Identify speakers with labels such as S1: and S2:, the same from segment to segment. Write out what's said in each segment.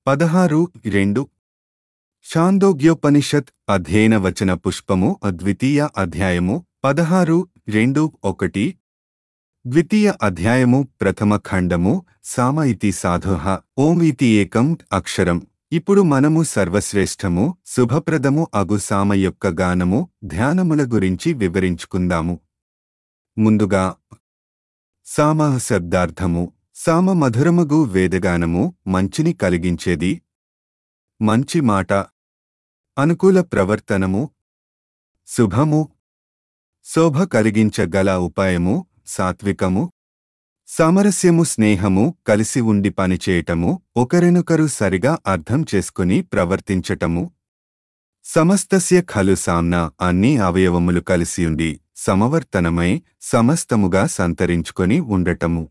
S1: పదహారు రెండు షాందోగ్యోపనిషత్ అధ్యయన వచన పుష్పము ద్వితీయ అధ్యాయము పదహారు రెండు ఒకటి ద్వితీయ అధ్యాయము ప్రథమ ఖండము సామ ఇతి సాధుః ఓం ఇతి ఏకం అక్షరం ఇప్పుడు మనము సర్వశ్రేష్టము శుభప్రదము అగు సామ యొక్క గానము ధ్యానముల గురించి వివరించుకుందాము ముందుగా సామ శబ్దార్థము సామ మధురమగు వేదగానము మంచిని కలిగించేది మంచి మాట అనుకూల ప్రవర్తనము శుభము శోభ కలిగించగల ఉపాయము సాత్వికము సామరస్యము స్నేహము కలిసి ఉండి పనిచేయటము ఒకరినొకరు సరిగా అర్థం చేసుకుని ప్రవర్తించటము సమస్తస్య ఖలు సామ్న అన్ని అవయవములు కలిసియుండి సమవర్తనమై సమస్తముగా సంతరించుకొని ఉండటము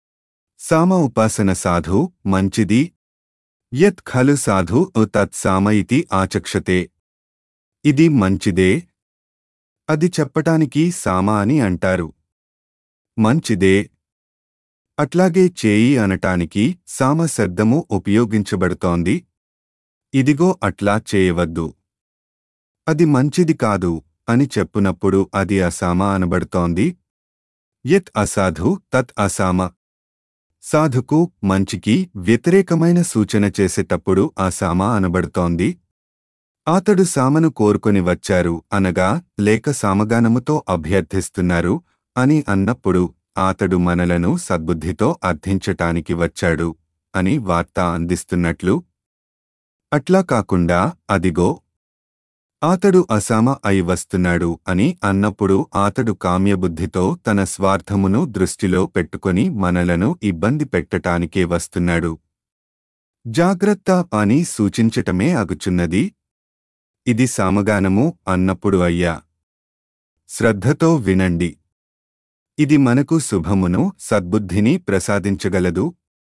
S1: సామ ఉపాసన సాధు మంచిది యత్ ఖలు సాధు తత్ సామ ఇతి ఆచక్షతే ఇది మంచిదే అది చెప్పటానికి సామ అని అంటారు మంచిదే అట్లాగే చేయి అనటానికి సామ శబ్దము ఉపయోగించబడుతోంది ఇదిగో అట్లా చేయవద్దు అది మంచిది కాదు అని చెప్పునప్పుడు అది అసామ అనబడుతోంది యత్ అసాధు తత్ అసామ సాధుకు మంచికి వ్యతిరేకమైన సూచన చేసేటప్పుడు ఆ సామ అనబడుతోంది అతడు సామను కోరుకొని వచ్చారు అనగా లేక సామగానముతో అభ్యర్థిస్తున్నారు అని అన్నప్పుడు అతడు మనలను సద్బుద్ధితో అర్థించటానికి వచ్చాడు అని వార్త అందిస్తున్నట్లు అట్లా కాకుండా అదిగో అతడు అసామ అయి వస్తున్నాడు అని అన్నప్పుడు అతడు కామ్యబుద్ధితో తన స్వార్థమును దృష్టిలో పెట్టుకొని మనలను ఇబ్బంది పెట్టటానికే వస్తున్నాడు జాగ్రత్త అని సూచించటమే అగుచున్నది ఇది సామగానము అన్నప్పుడు అయ్యా శ్రద్ధతో వినండి ఇది మనకు శుభమును సద్బుద్ధిని ప్రసాదించగలదు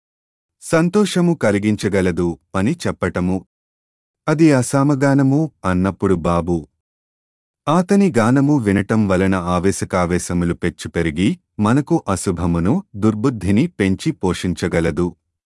S1: సంతోషము కలిగించగలదు అని చెప్పటము అది అసామగానము అన్నప్పుడు బాబు ఆతని గానము వినటం వలన ఆవేశకావేశములు పెచ్చు పెరిగి మనకు అశుభమును దుర్బుద్ధిని పెంచి పోషించగలదు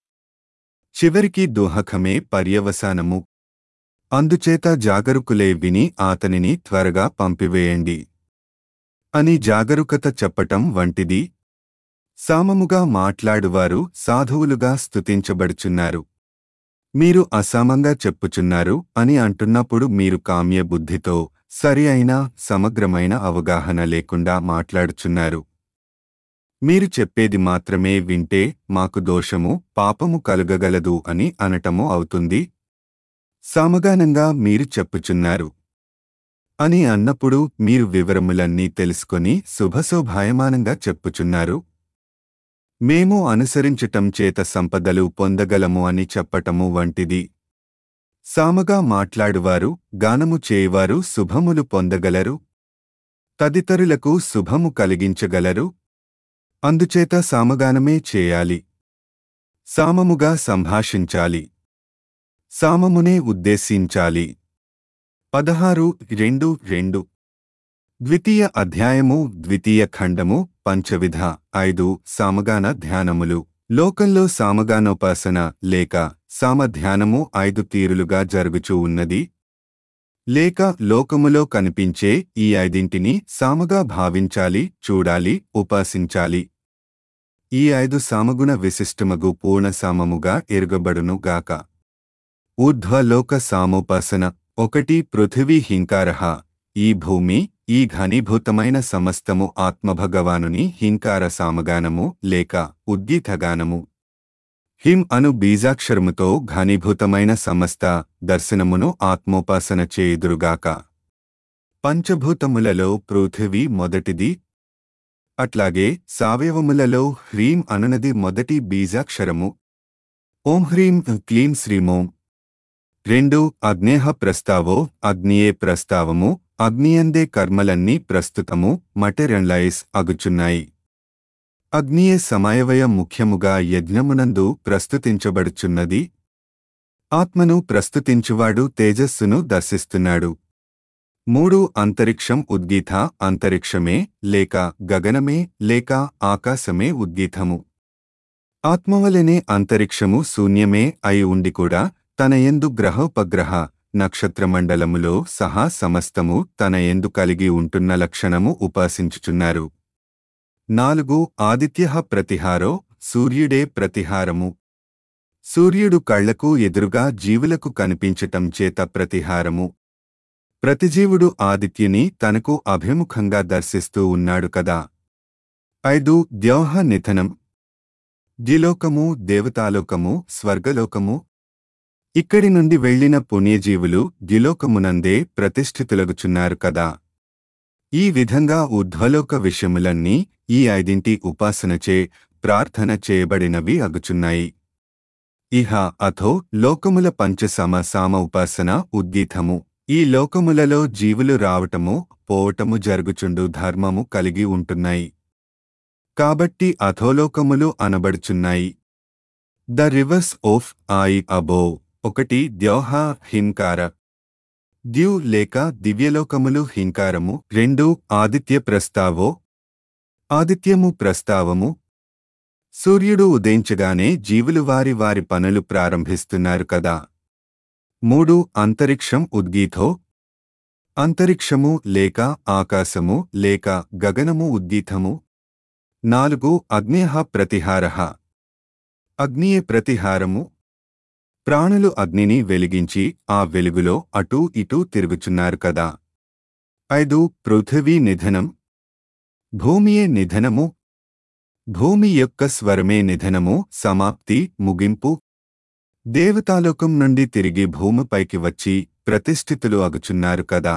S1: చివరికి దుహకమే పర్యవసానము అందుచేత జాగరుకులే విని ఆతనిని త్వరగా పంపివేయండి అని జాగరూకత చెప్పటం వంటిది సామముగా మాట్లాడువారు సాధువులుగా స్తుతించబడుచున్నారు మీరు అసామంగా చెప్పుచున్నారు అని అంటున్నప్పుడు మీరు కామ్య బుద్ధితో సరి అయిన సమగ్రమైన అవగాహన లేకుండా మాట్లాడుచున్నారు మీరు చెప్పేది మాత్రమే వింటే మాకు దోషము పాపము కలుగగలదు అని అనటము అవుతుంది సామగానంగా మీరు చెప్పుచున్నారు అని అన్నప్పుడు మీరు వివరములన్నీ తెలుసుకొని శుభశోభాయమానంగా చెప్పుచున్నారు మేము అనుసరించటం చేత సంపదలు పొందగలము అని చెప్పటము వంటిది సామగా మాట్లాడువారు గానము చేయువారు శుభములు పొందగలరు తదితరులకు శుభము కలిగించగలరు అందుచేత సామగానమే చేయాలి సామముగా సంభాషించాలి సామమునే ఉద్దేశించాలి పదహారు రెండు రెండు ద్వితీయ అధ్యాయము ద్వితీయ ఖండము పంచవిధ ఐదు సామగాన ధ్యానములు లోకంలో సామగానోపాసన లేక సామధ్యానము ఐదు తీరులుగా జరుగుచూ ఉన్నది లేక లోకములో కనిపించే ఈ ఐదింటిని సామగా భావించాలి చూడాలి ఉపాసించాలి ఈ ఐదు సామగుణ విశిష్టమగు పూర్ణ సామముగా ఎరుగబడును గాక ఊర్ధ్వలోక సామోపాసన ఒకటి పృథివీ హింకారః ఈ భూమి ఈ ఘనీభూతమైన సమస్తము ఆత్మభగవానుని హింకార సామగానము లేక ఉద్గీతగానము హిం అను బీజాక్షరముతో ఘనీభూతమైన సమస్త దర్శనమును ఆత్మోపాసన చేయుదురుగాక పంచభూతములలో పృథివీ మొదటిది అట్లాగే సావయవములలో హ్రీం అనునది మొదటి బీజాక్షరము ఓం హ్రీం క్లీం శ్రీమోం రెండు అగ్నేహ ప్రస్తావో అగ్నియే ప్రస్తావము అగ్నియందే కర్మలన్నీ ప్రస్తుతము మటెరెన్లైస్ అగుచున్నాయి అగ్నియే సమయవయ ముఖ్యముగా యజ్ఞమునందు ప్రస్తుతించబడుచున్నది ఆత్మను ప్రస్తుతించువాడు తేజస్సును దర్శిస్తున్నాడు మూడు అంతరిక్షం ఉద్గీత అంతరిక్షమే లేక గగనమే లేక ఆకాశమే ఉద్గీతము ఆత్మవలనే అంతరిక్షము శూన్యమే అయి ఉండి కూడా తన ఎందు గ్రహోపగ్రహ నక్షత్రమండలములో సహా సమస్తము తన ఎందు కలిగి ఉంటున్న లక్షణము ఉపాసించుచున్నారు నాలుగు ఆదిత్య ప్రతిహారో సూర్యుడే ప్రతిహారము సూర్యుడు కళ్లకు ఎదురుగా జీవులకు కనిపించటం చేత ప్రతిహారము ప్రతిజీవుడు ఆదిత్యుని తనకు అభిముఖంగా దర్శిస్తూ ఉన్నాడు కదా ఐదు ద్యోహ నిధనం ద్విలోకము దేవతాలోకము స్వర్గలోకము ఇక్కడి నుండి వెళ్లిన పుణ్యజీవులు ద్విలోకమునందే ప్రతిష్ఠితులగుచున్నారు కదా ఈ విధంగా ఊర్ధ్వలోక విషయములన్నీ ఈ ఐదింటి ఉపాసనచే ప్రార్థన చేయబడినవి అగుచున్నాయి ఇహ అథో లోకముల పంచసమ సామ ఉపాసన ఉద్గీతము ఈ లోకములలో జీవులు రావటము పోవటము జరుగుచుండు ధర్మము కలిగి ఉంటున్నాయి కాబట్టి అధోలోకములు అనబడుచున్నాయి the rivers of I above ఒకటి ద్యోహ హింకార ద్యు లేక దివ్యలోకములు హింకారము రెండు ఆదిత్య ప్రస్తావో ఆదిత్యము ప్రస్తావము సూర్యుడు ఉదయించగానే జీవులు వారి వారి పనులు ప్రారంభిస్తున్నారు కదా మూడు అంతరిక్షం ఉద్గీతో అంతరిక్షము లేక ఆకాశము లేక గగనము ఉద్గీతము నాలుగు అగ్నేహ ప్రతిహార అగ్నియే ప్రతిహారము ప్రాణులు అగ్నిని వెలిగించి ఆ వెలుగులో అటూ ఇటూ తిరుగుచున్నారు కదా ఐదు పృథివీ నిధనం భూమియే నిధనము భూమి యొక్క స్వరమే నిధనము సమాప్తి ముగింపు దేవతాలోకం నుండి తిరిగి భూమిపైకి వచ్చి ప్రతిష్ఠితులు అగుచున్నారు కదా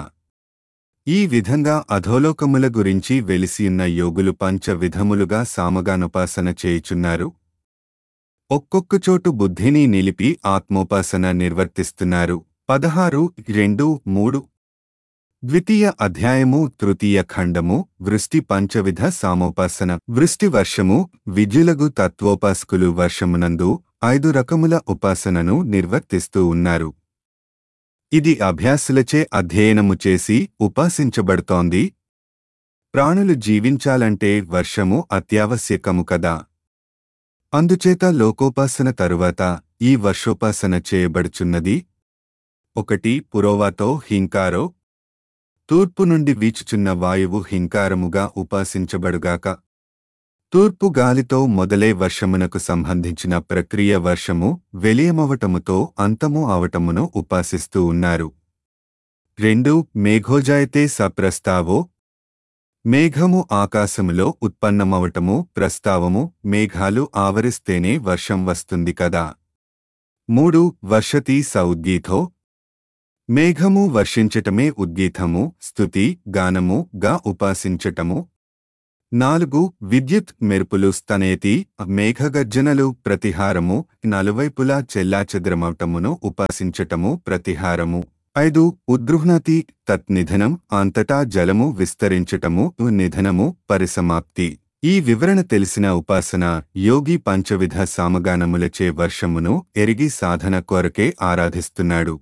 S1: ఈ విధంగా అధోలోకముల గురించి వెలిసియున్న యోగులు పంచ విధములుగా సామగానుపాసన చేయుచున్నారు ఒక్కొక్క చోటు బుద్ధిని నిలిపి ఆత్మోపాసన నిర్వర్తిస్తున్నారు పదహారు రెండు మూడు ద్వితీయ అధ్యాయము తృతీయ ఖండము వృష్టి పంచవిధ సామోపాసన వృష్టి వర్షము విద్యులగు తత్వోపాసకులు వర్షమునందు ఐదు రకముల ఉపాసనను నిర్వర్తిస్తూ ఉన్నారు ఇది అభ్యాసులచే అధ్యయనము చేసి ఉపాసించబడుతోంది ప్రాణులు జీవించాలంటే వర్షము అత్యావశ్యకము కదా అందుచేత లోకోపాసన తరువాత ఈ వర్షోపాసన చేయబడుచున్నది ఒకటి పురోవాతో హింకారో తూర్పు నుండి వీచుచున్న వాయువు హింకారముగా ఉపాసించబడుగాక తూర్పు గాలితో మొదలై వర్షమునకు సంబంధించిన ప్రక్రియ వర్షము వెలియమవటముతో అంతము అవటమును ఉపాసిస్తూ ఉన్నారు రెండు మేఘోజాయతే సప్రస్తావో మేఘము ఆకాశములో ఉత్పన్నమవటము ప్రస్తావము మేఘాలు ఆవరిస్తేనే వర్షం వస్తుంది కదా మూడు వర్షతి సౌద్గీతో మేఘము వర్షించటమే ఉద్గీతము స్తుతి గానము గా ఉపాసించటము నాలుగు విద్యుత్ మెరుపులు స్తనేతి మేఘగర్జనలు ప్రతిహారము నలువైపులా చెల్లాచెదరమవటమును ఉపాసించటము ప్రతిహారము ఐదు ఉద్రుహ్ణతి తత్నిధనం అంతటా జలము విస్తరించటము నిధనము పరిసమాప్తి ఈ వివరణ తెలిసిన ఉపాసన యోగి పంచవిధ సామగానములచే వర్షమును ఎరిగి సాధన కొరకే ఆరాధిస్తున్నాడు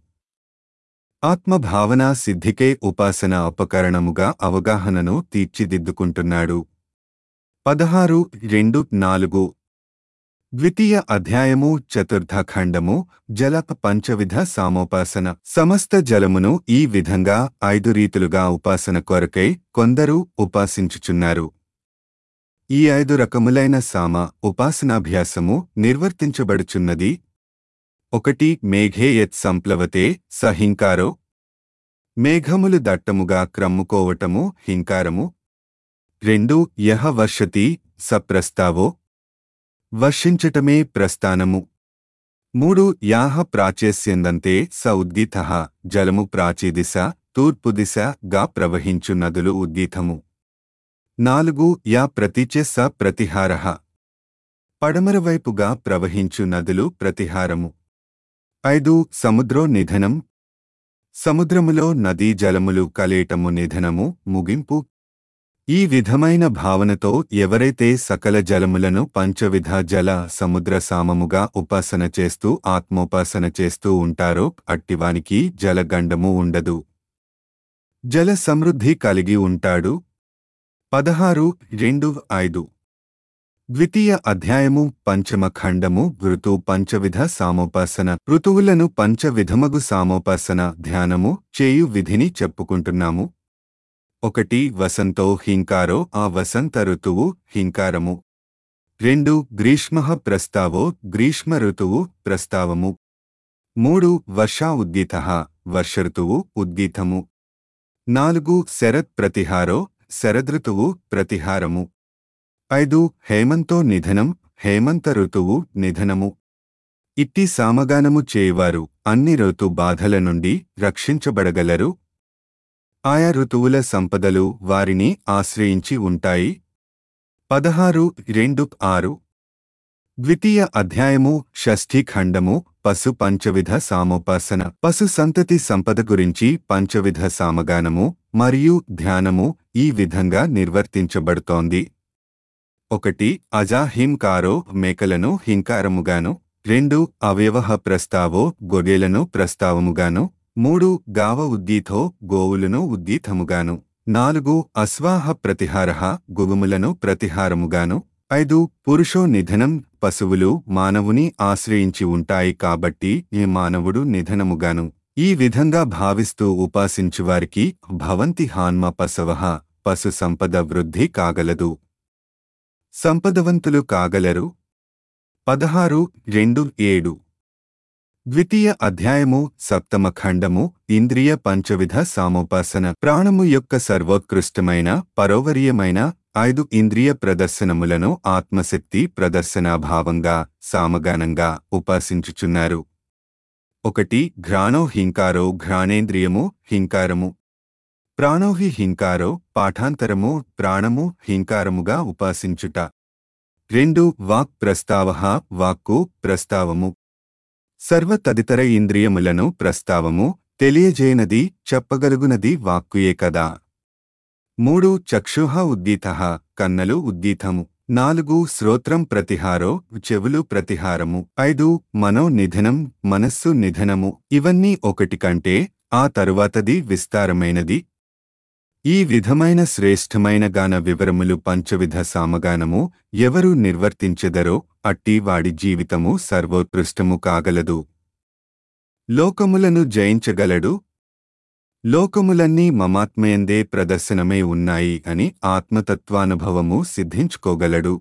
S1: ఆత్మభావన సిద్ధికే ఉపాసన ఉపకరణముగా అవగాహనను తీర్చిదిద్దుకుంటున్నాడు పదహారు రెండు నాలుగు ద్వితీయ అధ్యాయము చతుర్థ ఖండము జల పంచవిధ సామోపాసన సమస్త జలమును ఈ విధంగా ఐదు రీతులుగా ఉపాసన కొరకై కొందరు ఉపాసించుచున్నారు ఈ ఐదు రకములైన సామ ఉపాసనాభ్యాసము నిర్వర్తించబడుచున్నది ఒకటి మేఘే యత్ సంప్లవతే సహింకారో మేఘములు దట్టముగా క్రమ్ముకోవటము హింకారము రెండు యహ వర్షతి సప్రస్తావో వర్షించటమే ప్రస్థానము మూడు యాహ ప్రాచేస్యందంతే స ఉద్గీత జలము ప్రాచీదిశ తూర్పు దిశ గా ప్రవహించు నదులు ఉద్గీతము నాలుగు యా ప్రతిచే స ప్రతిహార పడమర వైపుగా ప్రవహించు నదులు ప్రతిహారము ఐదు సముద్రో నిధనం సముద్రములో నదీ జలములు కలేయటము నిధనము ముగింపు ఈ విధమైన భావనతో ఎవరైతే సకల జలములను పంచవిధ జల సముద్ర సామముగా ఉపాసన చేస్తూ ఆత్మోపాసన చేస్తూ ఉంటారో అట్టివానికి జలగండము ఉండదు జల సమృద్ధి కలిగి ఉంటాడు పదహారు రెండు ఐదు ద్వితీయ అధ్యాయము పంచమ ఖండము ఋతు పంచవిధ సామోపాసన ఋతువులను పంచవిధమగు సామోపాసన ధ్యానము చేయు విధిని చెప్పుకుంటున్నాము ఒకటి వసంతో హింకారో ఆ వసంత ఋతువు హింకారము రెండు గ్రీష్మ ప్రస్తావో గ్రీష్మ ఋతువు ప్రస్తావము మూడు వర్షా ఉద్గీత వర్షఋతువు ఉద్గీతము నాలుగు శరత్ ప్రతిహారో శరదృతువు ప్రతిహారము ఐదు హేమంతో నిధనం హేమంత ఋతువు నిధనము ఇట్టి సామగానము చేయువారు అన్ని ఋతు బాధల నుండి రక్షించబడగలరు ఆయా ఋతువుల సంపదలు వారిని ఆశ్రయించి ఉంటాయి పదహారు రెండు ఆరు ద్వితీయ అధ్యాయము షష్ఠీ ఖండము పశు పంచవిధ సామోపాసన పశు సంతతి సంపద గురించి పంచవిధ సామగానము మరియు ధ్యానము ఈ విధంగా నిర్వర్తించబడుతోంది ఒకటి అజా హింకారో మేకలను హింకారముగాను రెండు అవయవహ ప్రస్తావో గొర్రెలను ప్రస్తావముగాను మూడు గావ ఉద్దీతో గోవులను ఉద్దీతముగాను నాలుగు అశ్వాహ ప్రతిహార గుగుములను ప్రతిహారముగాను ఐదు పురుషో నిధనం పశువులు మానవుని ఆశ్రయించి ఉంటాయి కాబట్టి ఈ మానవుడు నిధనముగాను ఈ విధంగా భావిస్తూ ఉపాసించువారికి భవంతి హాన్మ పశవ పశు సంపద వృద్ధి కాగలదు సంపదవంతులు కాగలరు పదహారు రెండు ఏడు ద్వితీయ అధ్యాయము సప్తమ ఖండము ఇంద్రియ పంచవిధ సామోపాసన ప్రాణము యొక్క సర్వోత్కృష్టమైన పరోవరీయమైన ఐదు ఇంద్రియ ప్రదర్శనములను ఆత్మశక్తి ప్రదర్శనాభావంగా సామగానంగా ఉపాసించుచున్నారు ఒకటి ఘ్రాణో హింకారో ఘ్రాణేంద్రియము హింకారము ప్రాణోహి హింకారో పాఠాంతరము ప్రాణము హింకారముగా ఉపాసించుట రెండు వాక్ ప్రస్తావ వాక్కు ప్రస్తావము సర్వ తదితర ఇంద్రియములను ప్రస్తావము తెలియజేయనది చెప్పగలుగునది వాక్కుయే కదా మూడు చక్షుహ ఉద్దీత కన్నలు ఉద్దీతము నాలుగు శ్రోత్రం ప్రతిహారో చెవులు ప్రతిహారము ఐదు మనో నిధనం మనస్సు నిధనము ఇవన్నీ ఒకటి కంటే ఆ తరువాతది విస్తారమైనది ఈ విధమైన శ్రేష్టమైన గాన వివరములు పంచవిధ సామగానము ఎవరు నిర్వర్తించెదరో అట్టి వాడి జీవితము సర్వోత్కృష్టము కాగలదు లోకములను జయించగలడు లోకములన్నీ మమాత్మయందే ప్రదర్శనమై ఉన్నాయి అని ఆత్మతత్వానుభవము సిద్ధించుకోగలడు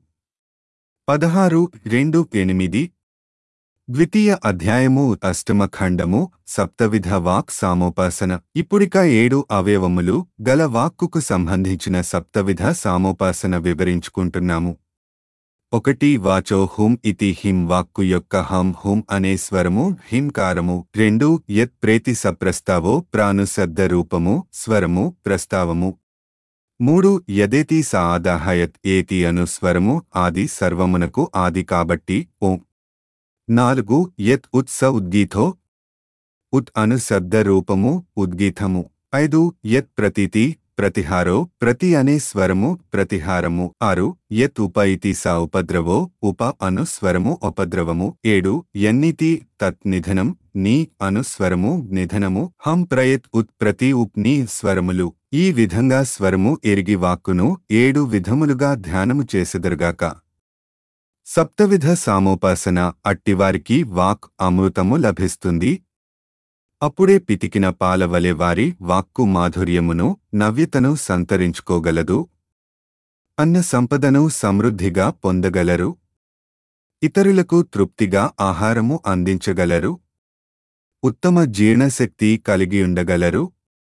S1: పదహారు రెండు ఎనిమిది ద్వితీయ అధ్యాయము అష్టమ ఖండము సప్తవిధ వాక్ సామోపాసన ఇప్పుడిక ఏడు అవయవములు గల వాక్కుకు సంబంధించిన సప్తవిధ సామోపాసన వివరించుకుంటున్నాము ఒకటి వాచో హుం ఇతి హిం వాక్కు యొక్క హం హుం అనే స్వరము హింకారము రెండు యత్ ప్రేతి సప్రస్తావో ప్రాణుశబ్ద రూపము స్వరము ప్రస్తావము మూడు యదేతి స ఆదాహయత్ ఏతి అను స్వరము ఆది సర్వమునకు ఆది కాబట్టి ఓం నాలుగు యత్ ఉత్స ఉద్గీతో ఉత్ అను శబ్ద రూపము ఉద్గీతము ఐదు యత్ ప్రతీతి ప్రతిహారో ప్రతి అనే స్వరము ప్రతిహారము ఆరు యత్ ఉప ఇతి స ఉపద్రవో ఉప అను స్వరము ఉపద్రవము ఏడు ఎన్నితి తత్ నిధనం నీ అను స్వరము నిధనము హం ప్రయత్ ఉత్ ప్రతి ఉప్ నీ స్వరములు ఈ విధంగా స్వరము ఎరిగి వాక్కును ఏడు విధములుగా ధ్యానము చేసెదరుగాక సప్తవిధ సామోపాసన అట్టివారికి వాక్ అమృతము లభిస్తుంది అప్పుడే పితికిన పాలవలె వారి వాక్కు మాధుర్యమును నవ్యతను సంతరించుకోగలదు అన్న సంపదను సమృద్ధిగా పొందగలరు ఇతరులకు తృప్తిగా ఆహారము అందించగలరు ఉత్తమ జీర్ణశక్తి కలిగియుండగలరు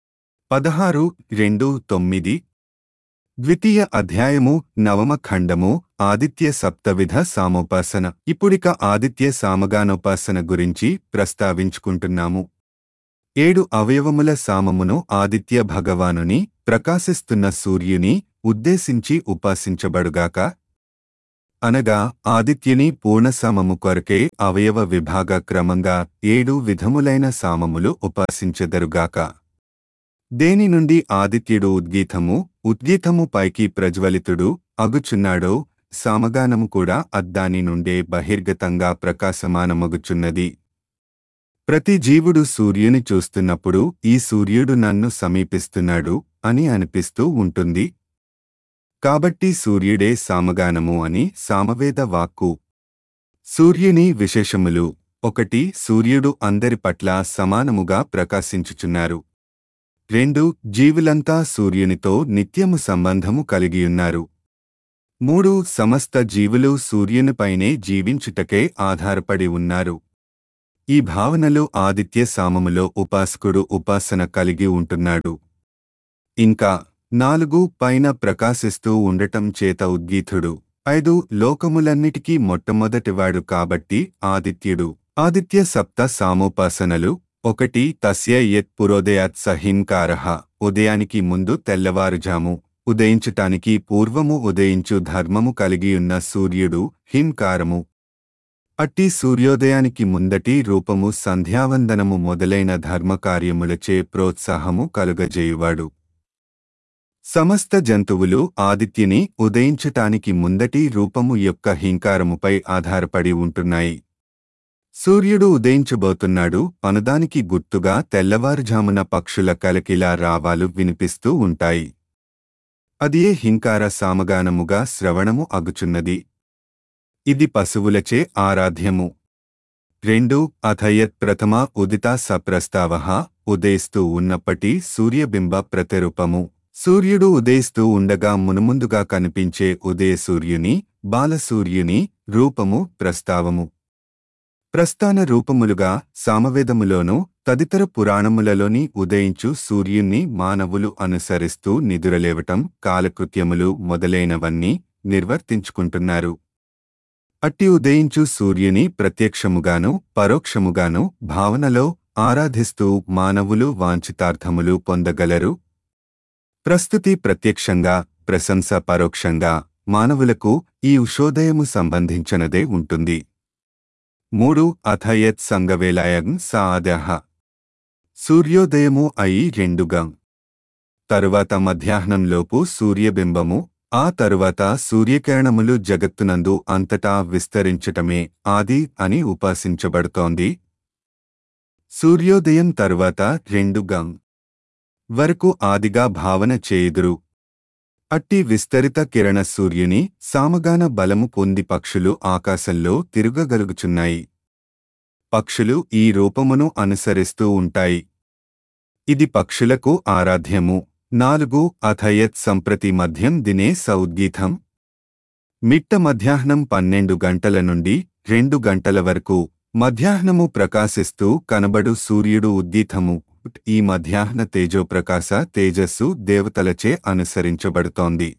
S1: పదహారు రెండు తొమ్మిది ద్వితీయ అధ్యాయము నవమ ఖండము ఆదిత్య సప్తవిధ సామోపాసన ఇప్పుడిక ఆదిత్య సామగానోపాసన గురించి ప్రస్తావించుకుంటున్నాము ఏడు అవయవముల సామమును ఆదిత్య భగవానుని ప్రకాశిస్తున్న సూర్యుని ఉద్దేశించి ఉపాసించబడుగాక అనగా ఆదిత్యుని పూర్ణసామము కొరకే అవయవ విభాగ క్రమంగా ఏడు విధములైన సామములు ఉపాసించెదరుగాక దేని నుండి ఆదిత్యుడు ఉద్గీతము ఉద్గీతము పైకి ప్రజ్వలితుడు అగుచున్నాడో సామగానము కూడా అద్దాని నుండే బహిర్గతంగా ప్రకాశమానమగుచున్నది ప్రతి జీవుడు సూర్యుని చూస్తున్నప్పుడు ఈ సూర్యుడు నన్ను సమీపిస్తున్నాడు అని అనిపిస్తూ ఉంటుంది కాబట్టి సూర్యుడే సామగానము అని సామవేద వాక్కు సూర్యుని విశేషములు ఒకటి సూర్యుడు అందరి పట్ల సమానముగా ప్రకాశించుచున్నారు రెండు జీవులంతా సూర్యునితో నిత్యము సంబంధము కలిగియున్నారు మూడు సమస్త జీవులు సూర్యునిపైనే జీవించుటకే ఆధారపడి ఉన్నారు ఈ భావనలో ఆదిత్య సామములో ఉపాసకుడు ఉపాసన కలిగి ఉంటున్నాడు ఇంకా నాలుగు పైన ప్రకాశిస్తూ ఉండటం చేత ఉద్గీతుడు ఐదు లోకములన్నిటికీ మొట్టమొదటివాడు కాబట్టి ఆదిత్యుడు ఆదిత్య సప్త సామోపాసనలు ఒకటి తస్య యత్ పురోదయాత్ సహింకారః ఉదయానికి ముందు తెల్లవారుజాము ఉదయించటానికి పూర్వము ఉదయించు ధర్మము కలిగియున్న సూర్యుడు హింకారము అట్టి సూర్యోదయానికి ముందటి రూపము సంధ్యావందనము మొదలైన ధర్మకార్యములచే ప్రోత్సాహము కలుగజేయువాడు సమస్త జంతువులు ఆదిత్యుని ఉదయించటానికి ముందటి రూపము యొక్క హింకారముపై ఆధారపడి ఉంటున్నాయి సూర్యుడు ఉదయించబోతున్నాడు అనుదానికి గుర్తుగా తెల్లవారుజామున పక్షుల కలకిలా రావాలు వినిపిస్తూ ఉంటాయి అదియే హింకార సామగానముగా శ్రవణము అగుచున్నది ఇది పశువులచే ఆరాధ్యము రెండు అథయత్ ప్రథమ ఉదిత సప్రస్తావ ఉదయిస్తూ ఉన్నప్పటి సూర్యబింబ ప్రతిరూపము సూర్యుడు ఉదయిస్తూ ఉండగా మునుముందుగా కనిపించే ఉదయ సూర్యుని బాలసూర్యుని రూపము ప్రస్తావము ప్రస్థాన రూపములుగా సామవేదములోనూ తదితర పురాణములలోని ఉదయించు సూర్యుణ్ణి మానవులు అనుసరిస్తూ నిదురలేవటం కాలకృత్యములు మొదలైనవన్నీ నిర్వర్తించుకుంటున్నారు అట్టి ఉదయించు సూర్యుని ప్రత్యక్షముగాను పరోక్షముగాను భావనలో ఆరాధిస్తూ మానవులు వాంఛితార్థములు పొందగలరు ప్రస్తుతి ప్రత్యక్షంగా ప్రశంస పరోక్షంగా మానవులకు ఈ ఉషోదయము సంబంధించినదే ఉంటుంది మూడు అథయత్ సంగవేలాయం సాదహ సూర్యోదయము అయి రెండుగా తరువాత మధ్యాహ్నంలోపు సూర్యబింబము ఆ తరువాత సూర్యకిరణములు జగత్తునందు అంతటా విస్తరించటమే ఆది అని ఉపాసించబడుతోంది సూర్యోదయం తరువాత రెండు గం వరకు ఆదిగా భావన చేయుదురు అట్టి విస్తరిత కిరణ సూర్యుని సామగాన బలము పొంది పక్షులు ఆకాశంలో తిరుగగలుగుచున్నాయి పక్షులు ఈ రూపమును అనుసరిస్తూ ఉంటాయి ఇది పక్షులకు ఆరాధ్యము నాలుగు అథయత్ సంప్రతి మధ్యం దినే సౌద్గీతం మిట్ట మధ్యాహ్నం పన్నెండు గంటల నుండి రెండు గంటల వరకు మధ్యాహ్నము ప్రకాశిస్తూ కనబడు సూర్యుడు ఉద్దీతము ఈ మధ్యాహ్న తేజోప్రకాశ తేజస్సు దేవతలచే అనుసరించబడుతోంది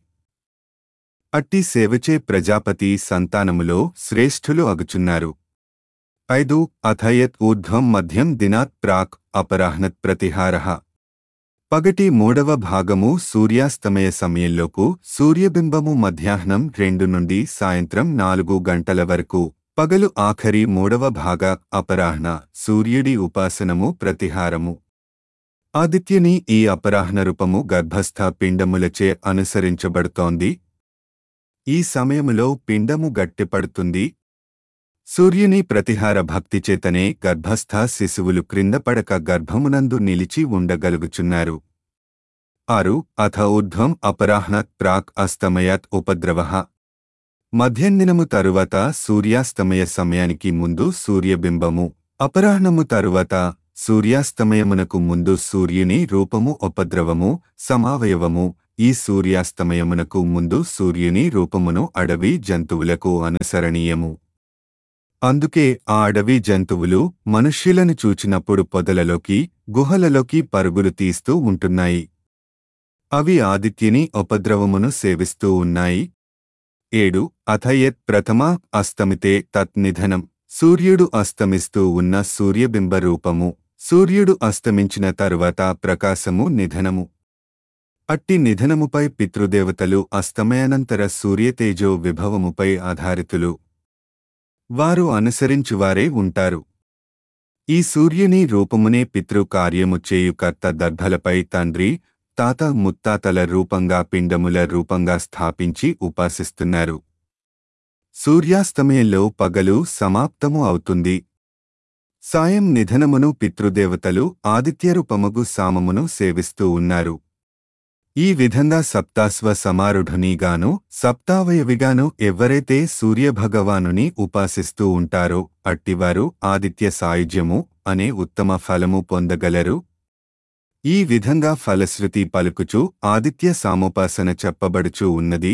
S1: అట్టి సేవచే ప్రజాపతి సంతానములో శ్రేష్ఠులు అగుచున్నారు ఐదు అథయత్ ఊర్ధ్వం మధ్యం దినాత్ ప్రాక్ అపరాహ్నత్ ప్రతిహారః పగటి మూడవ భాగము సూర్యాస్తమయ సమయంలోపు సూర్యబింబము మధ్యాహ్నం రెండు నుండి సాయంత్రం నాలుగు గంటల వరకు పగలు ఆఖరి మూడవ భాగ అపరాహ్న సూర్యుడి ఉపాసనము ప్రతిహారము ఆదిత్యుని ఈ అపరాహ్న రూపము గర్భస్థ పిండములచే అనుసరించబడుతోంది ఈ సమయములో పిండము గట్టిపడుతుంది సూర్యుని ప్రతిహార భక్తి చేతనే గర్భస్థ శిశువులు క్రిందపడక గర్భమునందు నిలిచి ఉండగలుగుచున్నారు ఆరు అథ ఊర్ధ్వం అపరాహ్నత్ ప్రాక్ అస్తమయాత్ ఉపద్రవ మధ్యాహ్నము తరువాత సూర్యాస్తమయ సమయానికి ముందు సూర్యబింబము అపరాహ్నము తరువాత సూర్యాస్తమయమునకు ముందు సూర్యుని రూపము ఉపద్రవము సమావయవము ఈ సూర్యాస్తమయమునకు ముందు సూర్యుని రూపమును అడవి జంతువులకు అనుసరణీయము అందుకే ఆ అడవి జంతువులు మనుష్యులను చూచినప్పుడు పొదలలోకి గుహలలోకి పరుగులు తీస్తూ ఉంటున్నాయి అవి ఆదిత్యుని ఉపద్రవమును సేవిస్తూ ఉన్నాయి ఏడు అథయత్ ప్రథమ అస్తమితే తత్ నిధనం సూర్యుడు అస్తమిస్తూ ఉన్న సూర్యబింబ రూపము సూర్యుడు అస్తమించిన తరువాత ప్రకాశము నిధనము అట్టి నిధనముపై పితృదేవతలు అస్తమయానంతర సూర్యతేజో విభవముపై ఆధారితులు వారు అనుసరించువారే ఉంటారు ఈ సూర్యుని రూపమునే పితృ కార్యము చేయు కర్త దర్భలపై తండ్రి తాత ముత్తాతల రూపంగా పిండముల రూపంగా స్థాపించి ఉపాసిస్తున్నారు సూర్యాస్తమయంలో పగలు సమాప్తము అవుతుంది సాయం నిధనమును పితృదేవతలు ఆదిత్యరూపమగు సామమును సేవిస్తూ ఉన్నారు ఈ విధంగా సప్తాస్వ సమారుఢునిగాను సప్తావయవిగాను ఎవరైతే సూర్యభగవానుని ఉపాసిస్తూ ఉంటారో అట్టివారు ఆదిత్య సాయుధ్యము అనే ఉత్తమ ఫలము పొందగలరు ఈ విధంగా ఫలశ్రుతి పలుకుచు ఆదిత్య సామోపాసన చెప్పబడుచు ఉన్నది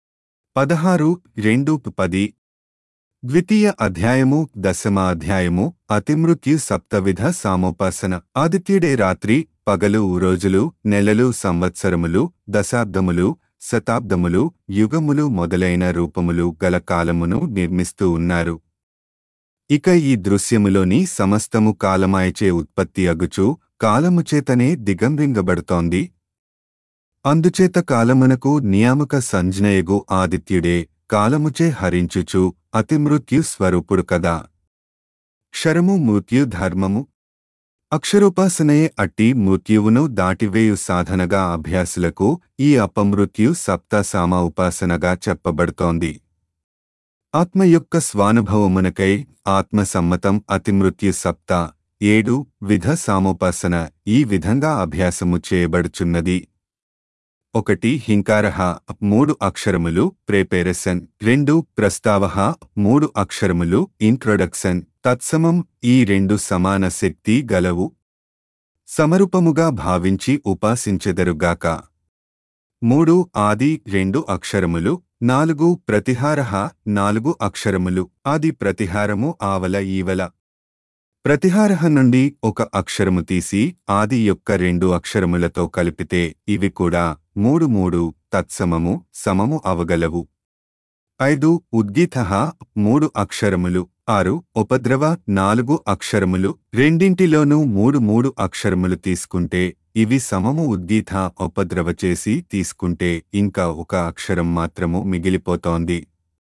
S1: పదహారు రెండు పది ద్వితీయ అధ్యాయము దశమ అధ్యాయము అతిమృత్యు సప్తవిధ సామోపాసన ఆదిత్యుడే రాత్రి పగలు రోజులు నెలలు సంవత్సరములు దశాబ్దములు శతాబ్దములు యుగములు మొదలైన రూపములు గల కాలమును నిర్మిస్తూ ఉన్నారు ఇక ఈ దృశ్యములోని సమస్తము కాలమాయచే ఉత్పత్తి అగుచు కాలముచేతనే దిగంబింగబడుతోంది అందుచేత కాలమునకు నియామక సంజ్ఞయగు ఆదిత్యుడే కాలముచే హరించుచు అతిమృత్యు స్వరూపుడు కదా క్షరము మృత్యు ధర్మము అక్షరోపాసనయే అట్టి మృత్యువును దాటివేయు సాధనగా అభ్యాసులకు ఈ అపమృత్యు సప్త సామ ఉపాసనగా చెప్పబడుతోంది ఆత్మ యొక్క స్వానుభవమునకై ఆత్మసమ్మతం అతిమృత్యు సప్త ఏడు విధ సామోపాసన ఈ విధంగా అభ్యాసము చేయబడుచున్నది ఒకటి హింకారహ మూడు అక్షరములు ప్రేపేరసన్ రెండు ప్రస్తావహ మూడు అక్షరములు ఇంట్రొడక్షన్ తత్సమం ఈ రెండు సమాన శక్తి గలవు సమరూపముగా భావించి ఉపాసించెదరుగాక మూడు ఆది రెండు అక్షరములు నాలుగు ప్రతిహారహ నాలుగు అక్షరములు ఆది ప్రతిహారము ఆవల ఈవల ప్రతిహారహ నుండి ఒక అక్షరము తీసి ఆది యొక్క రెండు అక్షరములతో కలిపితే ఇవి కూడా మూడు మూడు తత్సమము సమము అవగలవు ఐదు ఉద్గీత మూడు అక్షరములు ఆరు ఉపద్రవ నాలుగు అక్షరములు రెండింటిలోనూ మూడు మూడు అక్షరములు తీసుకుంటే ఇవి సమము ఉద్గీత ఉపద్రవ చేసి తీసుకుంటే ఇంకా ఒక అక్షరం మాత్రము మిగిలిపోతోంది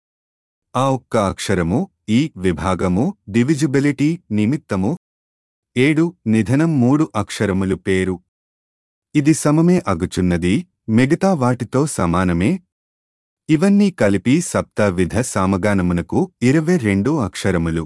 S1: ఆ ఒక్క అక్షరము ఈ విభాగము డివిజిబిలిటీ నిమిత్తము ఏడు నిధనం మూడు అక్షరములు పేరు ఇది సమమే అగుచున్నది మిగతా వాటితో సమానమే ఇవన్నీ కలిపి సప్త విధ సామగానమునకు ఇరవై రెండు అక్షరములు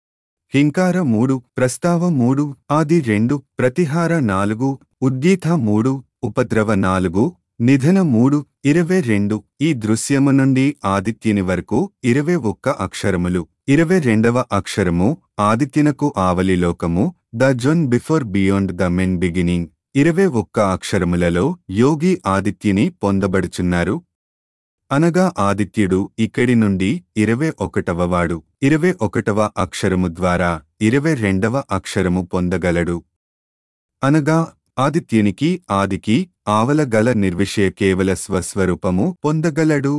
S1: హింకార మూడు ప్రస్తావ మూడు ఆది రెండు ప్రతిహార నాలుగు ఉద్గీత మూడు ఉపద్రవ నాలుగు నిధన మూడు ఇరవై రెండు ఈ దృశ్యము నుండి ఆదిత్యుని వరకు ఇరవై ఒక్క అక్షరములు ఇరవై రెండవ అక్షరము ఆదిత్యనకు ఆవలిలోకము the zone before beyond the men beginning ఇరవై ఒక్క అక్షరములలో యోగి ఆదిత్యుని పొందబడుచున్నారు అనగా ఆదిత్యుడు ఇక్కడి నుండి ఇరవై ఒకటవ వాడు ఇరవై ఒకటవ అక్షరము ద్వారా ఇరవై రెండవ అక్షరము పొందగలడు అనగా ఆదిత్యునికి ఆదికి ఆవలగల నిర్విషయ కేవల స్వస్వరూపము పొందగలడు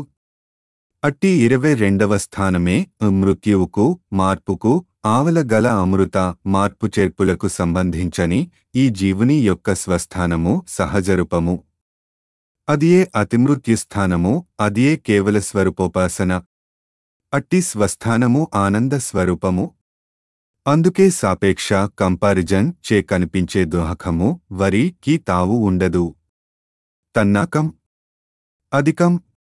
S1: అట్టి ఇరవై రెండవ స్థానమే మృత్యువుకు మార్పుకు ఆవలగల అమృత మార్పు చేర్పులకు సంబంధించని ఈ జీవుని యొక్క స్వస్థానము సహజరూపము అదియే అతిమృత్యుస్థానము అదియే కేవల స్వరూపోపాసన అట్టి స్వస్థానము ఆనంద స్వరూపము అందుకే సాపేక్ష కంపారిజన్ చే కనిపించే దుహకము వరి కి తావు ఉండదు తన్నాకం అధికం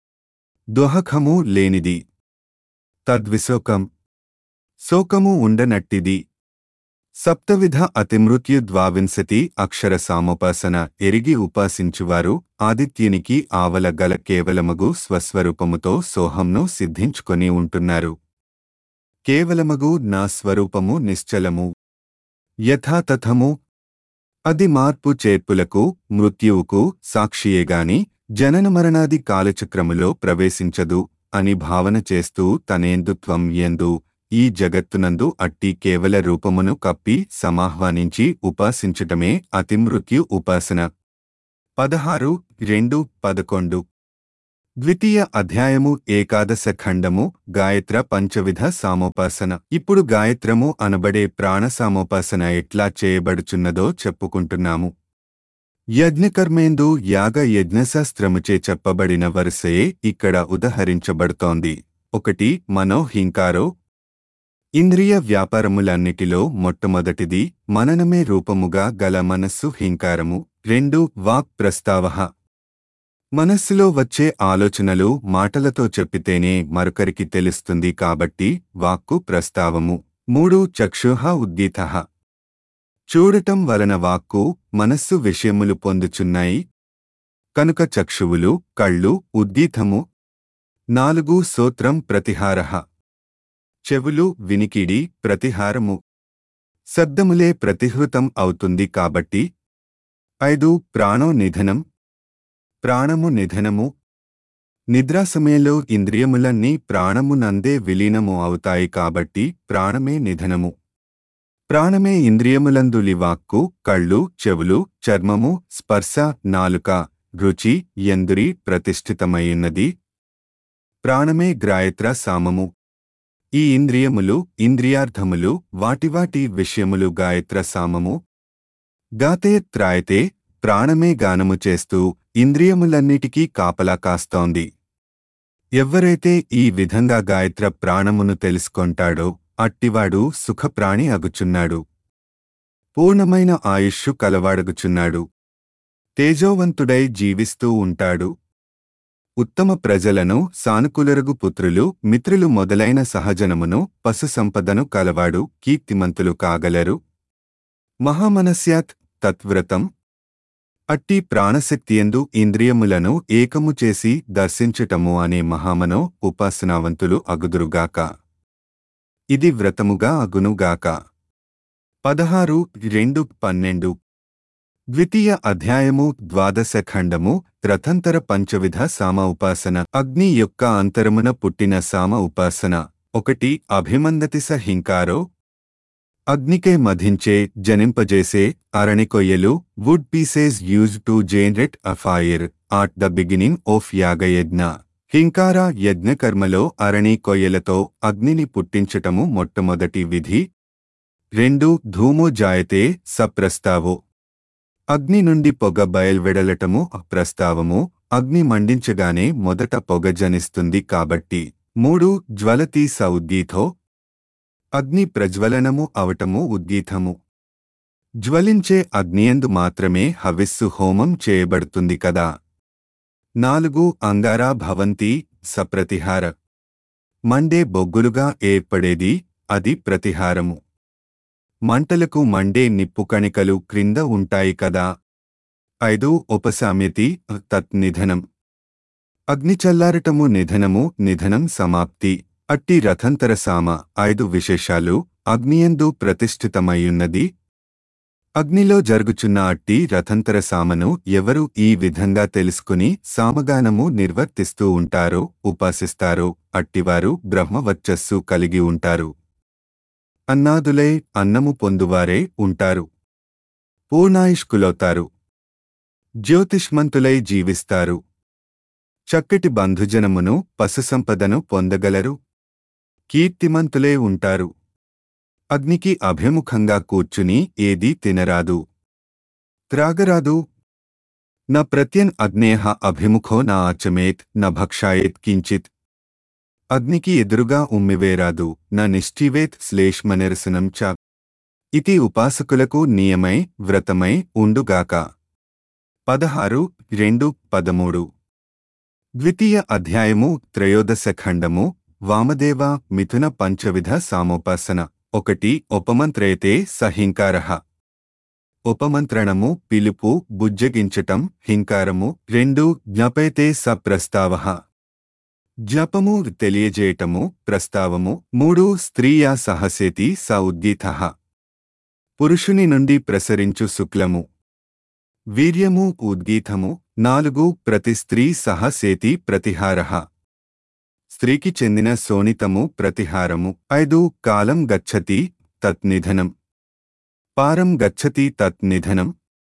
S1: దుహకము లేనిది తద్విశోకం శోకము ఉండనట్టిది సప్తవిధ అతిమృత్యు ద్వావింశతి అక్షర సామోపాసన ఎరిగి ఉపాసించువారు ఆదిత్యునికి ఆవల గల కేవలమగు స్వస్వరూపముతో సోహంను సిద్ధించుకొని ఉంటున్నారు కేవలమగు నా స్వరూపము నిశ్చలము యథాతథము అది మార్పు చేర్పులకు మృత్యువుకు సాక్షియేగాని జననమరణాది కాలచక్రములో ప్రవేశించదు అని భావన చేస్తూ తనేందుత్వం ఎందు ఈ జగత్తునందు అట్టి కేవల రూపమును కప్పి సమాహ్వానించి ఉపాసించటమే అతిమృత్యు ఉపాసన పదహారు రెండు పదకొండు ద్వితీయ అధ్యాయము ఏకాదశ ఖండము గాయత్ర పంచవిధ సామోపాసన ఇప్పుడు గాయత్రము అనబడే ప్రాణ సామోపాసన ఎట్లా చేయబడుచున్నదో చెప్పుకుంటున్నాము యజ్ఞకర్మేందు యాగ యజ్ఞశాస్త్రముచే చెప్పబడిన వరుసయే ఇక్కడ ఉదహరించబడుతోంది ఒకటి మనోహింకారో ఇంద్రియ వ్యాపారములన్నిటిలో మొట్టమొదటిది మననమే రూపముగా గల మనస్సు హింకారము రెండు వాక్ ప్రస్తావ మనస్సులో వచ్చే ఆలోచనలు మాటలతో చెప్పితేనే మరొకరికి తెలుస్తుంది కాబట్టి వాక్కు ప్రస్తావము మూడు చక్షుహ ఉద్దీత చూడటం వలన వాక్కు మనస్సు విషయములు పొందుచున్నాయి కనుక చక్షువులు కళ్ళు ఉద్దీతము నాలుగు సోత్రం ప్రతిహారః చెవులు వినికిడి ప్రతిహారము శబ్దములే ప్రతిహృతం అవుతుంది కాబట్టి ఐదు ప్రాణో నిధనం ప్రాణము నిధనము నిద్రా సమయంలో ఇంద్రియములన్నీ ప్రాణమునందే విలీనము అవుతాయి కాబట్టి ప్రాణమే నిధనము ప్రాణమే ఇంద్రియములందులి వాక్కు కళ్ళు చెవులు చర్మము స్పర్శ నాలుక రుచి ఎందురి ప్రతిష్ఠితమైయున్నది ప్రాణమే గ్రాయత్ర సామము ఈ ఇంద్రియములు ఇంద్రియార్థములు వాటివాటి విషయములు గాయత్ర సామము గాతే త్రాయతే ప్రాణమే గానము చేస్తూ ఇంద్రియములన్నిటికీ కాపలా కాస్తోంది ఎవ్వరైతే ఈ విధంగా గాయత్ర ప్రాణమును తెలుసుకొంటాడో అట్టివాడు సుఖప్రాణి అగుచున్నాడు పూర్ణమైన ఆయుష్షు కలవాడగుచున్నాడు తేజోవంతుడై జీవిస్తూ ఉంటాడు ఉత్తమ ప్రజలను సానుకూలరగు పుత్రులు మిత్రులు మొదలైన సహజనమును పశు సంపదను కలవాడు కీర్తిమంతులు కాగలరు మహామనస్యాత్ తత్వ్రతం అట్టి ప్రాణశక్తియందు ఇంద్రియములను ఏకము చేసి దర్శించటము అనే మహామనో ఉపాసనావంతులు అగుదురుగాక ఇది వ్రతముగా అగునుగాక పదహారు రెండు పన్నెండు ద్వితీయ అధ్యాయము ద్వాదశ ఖండము రథంతర పంచవిధ సామ ఉపాసన అగ్ని యొక్క అంతరమున పుట్టిన సామ ఉపాసన ఒకటి అభిమందతిస హింకారో అగ్నికే మధించే జనింపజేసే అరణికొయ్యలు wood pieces use to generate a fire at the beginning of యాగయజ్ఞ హింకార యజ్ఞకర్మలో అరణి కొయ్యలతో అగ్నిని పుట్టించటము మొట్టమొదటి విధి రెండు ధూమో జాయతే సప్రస్తావో అగ్ని నుండి పొగ బయల్వెడలటము ప్రస్తావము అగ్ని మండించగానే మొదట పొగ జనిస్తుంది కాబట్టి మూడు జ్వలతి స ఉద్దీథో అగ్ని ప్రజ్వలనము అవటము ఉద్దీతము జ్వలించే అగ్నియందు మాత్రమే హవిస్సు హోమం చేయబడుతుంది కదా నాలుగు అంగారా భవంతి సప్రతిహార మండే బొగ్గులుగా ఏర్పడేది అది ప్రతిహారము మంటలకు మండే నిప్పు కణికలు క్రింద ఉంటాయి కదా ఐదు ఉపసామ్యతి తత్ నిధనం అగ్ని చల్లారటము నిధనము నిధనం సమాప్తి అట్టి రథంతర సామ ఐదు విశేషాలు అగ్నియందు ప్రతిష్ఠితమయ్యున్నది అగ్నిలో జరుగుచున్న అట్టి రథంతర సామను ఎవరు ఈ విధంగా తెలుసుకుని సామగానము నిర్వర్తిస్తూ ఉంటారో ఉపాసిస్తారో అట్టివారు బ్రహ్మవర్చస్సు కలిగి ఉంటారు అన్నాదులై అన్నము పొందువారే ఉంటారు పూర్ణాయుష్కులవుతారు జ్యోతిష్మంతులై జీవిస్తారు చక్కటి బంధుజనమును పశుసంపదను పొందగలరు కీర్తిమంతులే ఉంటారు అగ్నికి అభిముఖంగా కూర్చుని ఏదీ తినరాదు త్రాగరాదు న ప్రత్యన్ అగ్నేహ అభిముఖో నా ఆచమేత్ న భక్షాయేత్ కించిత్ అగ్నికి ఎదురుగా ఉమ్మివేరాదు న నిష్ఠివేత్ శ్లేష్మనిరసనం చ ఇతి ఉపాసకులకు నియమై వ్రతమై ఉండుగాక పదహారు రెండు పదమూడు ద్వితీయ అధ్యాయము త్రయోదశ ఖండము వామదేవ మిథున పంచవిధ సామోపాసన ఒకటి ఉపమంత్రయతే సహింకారః ఉపమంత్రణము పిలుపు బుజ్జగించటం హింకారము రెండు జ్ఞపయతే స ప్రస్తావః జపము తెలియజేయటము ప్రస్తావము మూడు స్త్రీయా సహసేతి స ఉద్దీత పురుషుని నుండి ప్రసరించు శుక్లము వీర్యము ఉద్గీతము నాలుగు ప్రతి స్త్రీ సహసేతి ప్రతిహార స్త్రీకి చెందిన సోనితము ప్రతిహారము ఐదు కాలం గచ్చతి తత్ నిధనం పారం గచ్చతి తత్ నిధనం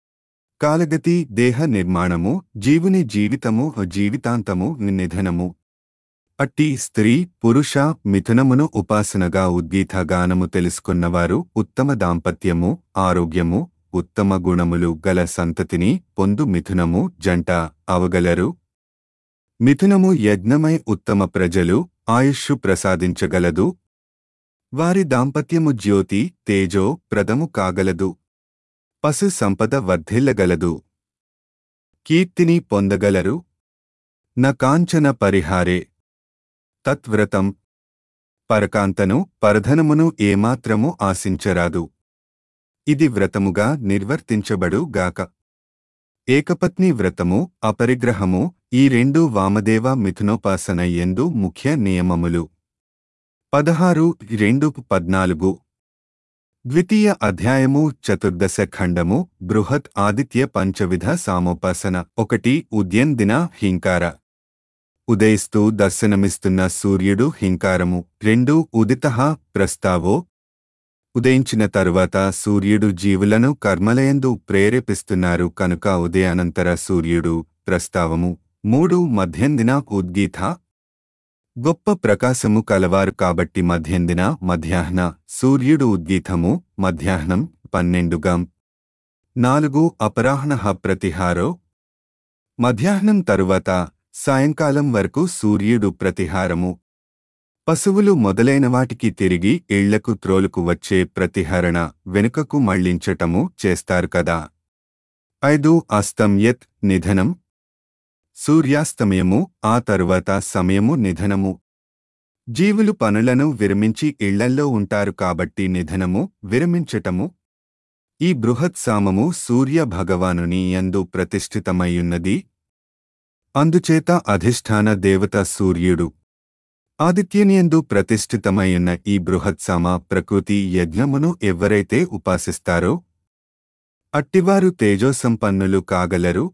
S1: కాలగతి దేహ నిర్మాణము జీవుని జీవితము జీవితాంతము నిధనము అట్టి స్త్రీ పురుష మిథునమును ఉపాసనగా ఉద్గీత గానము తెలుసుకున్నవారు ఉత్తమ దాంపత్యము ఆరోగ్యము ఉత్తమ గుణములు గల సంతతిని పొందు మిథునము జంట అవగలరు మిథునము యజ్ఞమై ఉత్తమ ప్రజలు ఆయుష్షు ప్రసాదించగలదు వారి దాంపత్యము జ్యోతి తేజో ప్రదము కాగలదు పశు సంపద వర్ధిల్లగలదు కీర్తిని పొందగలరు న కాంచన పరిహారే తత్వ్రతం పరకాంతను పరధనమును ఏమాత్రము ఆశించరాదు ఇది వ్రతముగా నిర్వర్తించబడు గాక ఏకపత్ని వ్రతము అపరిగ్రహము ఈ రెండు వామదేవ మిథునోపాసన ఎందు ముఖ్య నియమములు పదహారు రెండు పద్నాలుగు ద్వితీయ అధ్యాయము చతుర్దశ ఖండము బృహత్ ఆదిత్య పంచవిధ సామోపాసన ఒకటి ఉద్యన్ దిన హింకార ఉదయిస్తూ దర్శనమిస్తున్న సూర్యుడు హింకారము రెండు ఉదిత ప్రస్తావో ఉదయించిన తరువాత సూర్యుడు జీవులను కర్మలయందు ప్రేరేపిస్తున్నారు కనుక ఉదయానంతర సూర్యుడు ప్రస్తావము మూడు మధ్యందిన ఉద్గీత గొప్ప ప్రకాశము కలవారు కాబట్టి మధ్యందిన మధ్యాహ్న సూర్యుడు ఉద్గీతము మధ్యాహ్నం పన్నెండుగం నాలుగు అపరాహ్న ప్రతిహారో మధ్యాహ్నం తరువాత సాయంకాలం వరకు సూర్యుడు ప్రతిహారము పశువులు మొదలైన వాటికి తిరిగి ఇళ్లకు త్రోలుకు వచ్చే ప్రతిహరణ వెనుకకు మళ్లించటము చేస్తారు కదా ఐదు అస్తంయత్ నిధనం సూర్యాస్తమయము ఆ తరువాత సమయము నిధనము జీవులు పనులను విరమించి ఇళ్లల్లో ఉంటారు కాబట్టి నిధనము విరమించటము ఈ బృహత్ సామము సూర్య భగవానుని యందు ప్రతిష్ఠితమయ్యున్నది అందుచేత అధిష్టాన దేవత సూర్యుడు ఆదిత్యనియందు ప్రతిష్ఠితమైయున్న ఈ బృహత్సామ ప్రకృతి యజ్ఞమును ఎవ్వరైతే ఉపాసిస్తారో అట్టివారు తేజోసంపన్నులు కాగలరు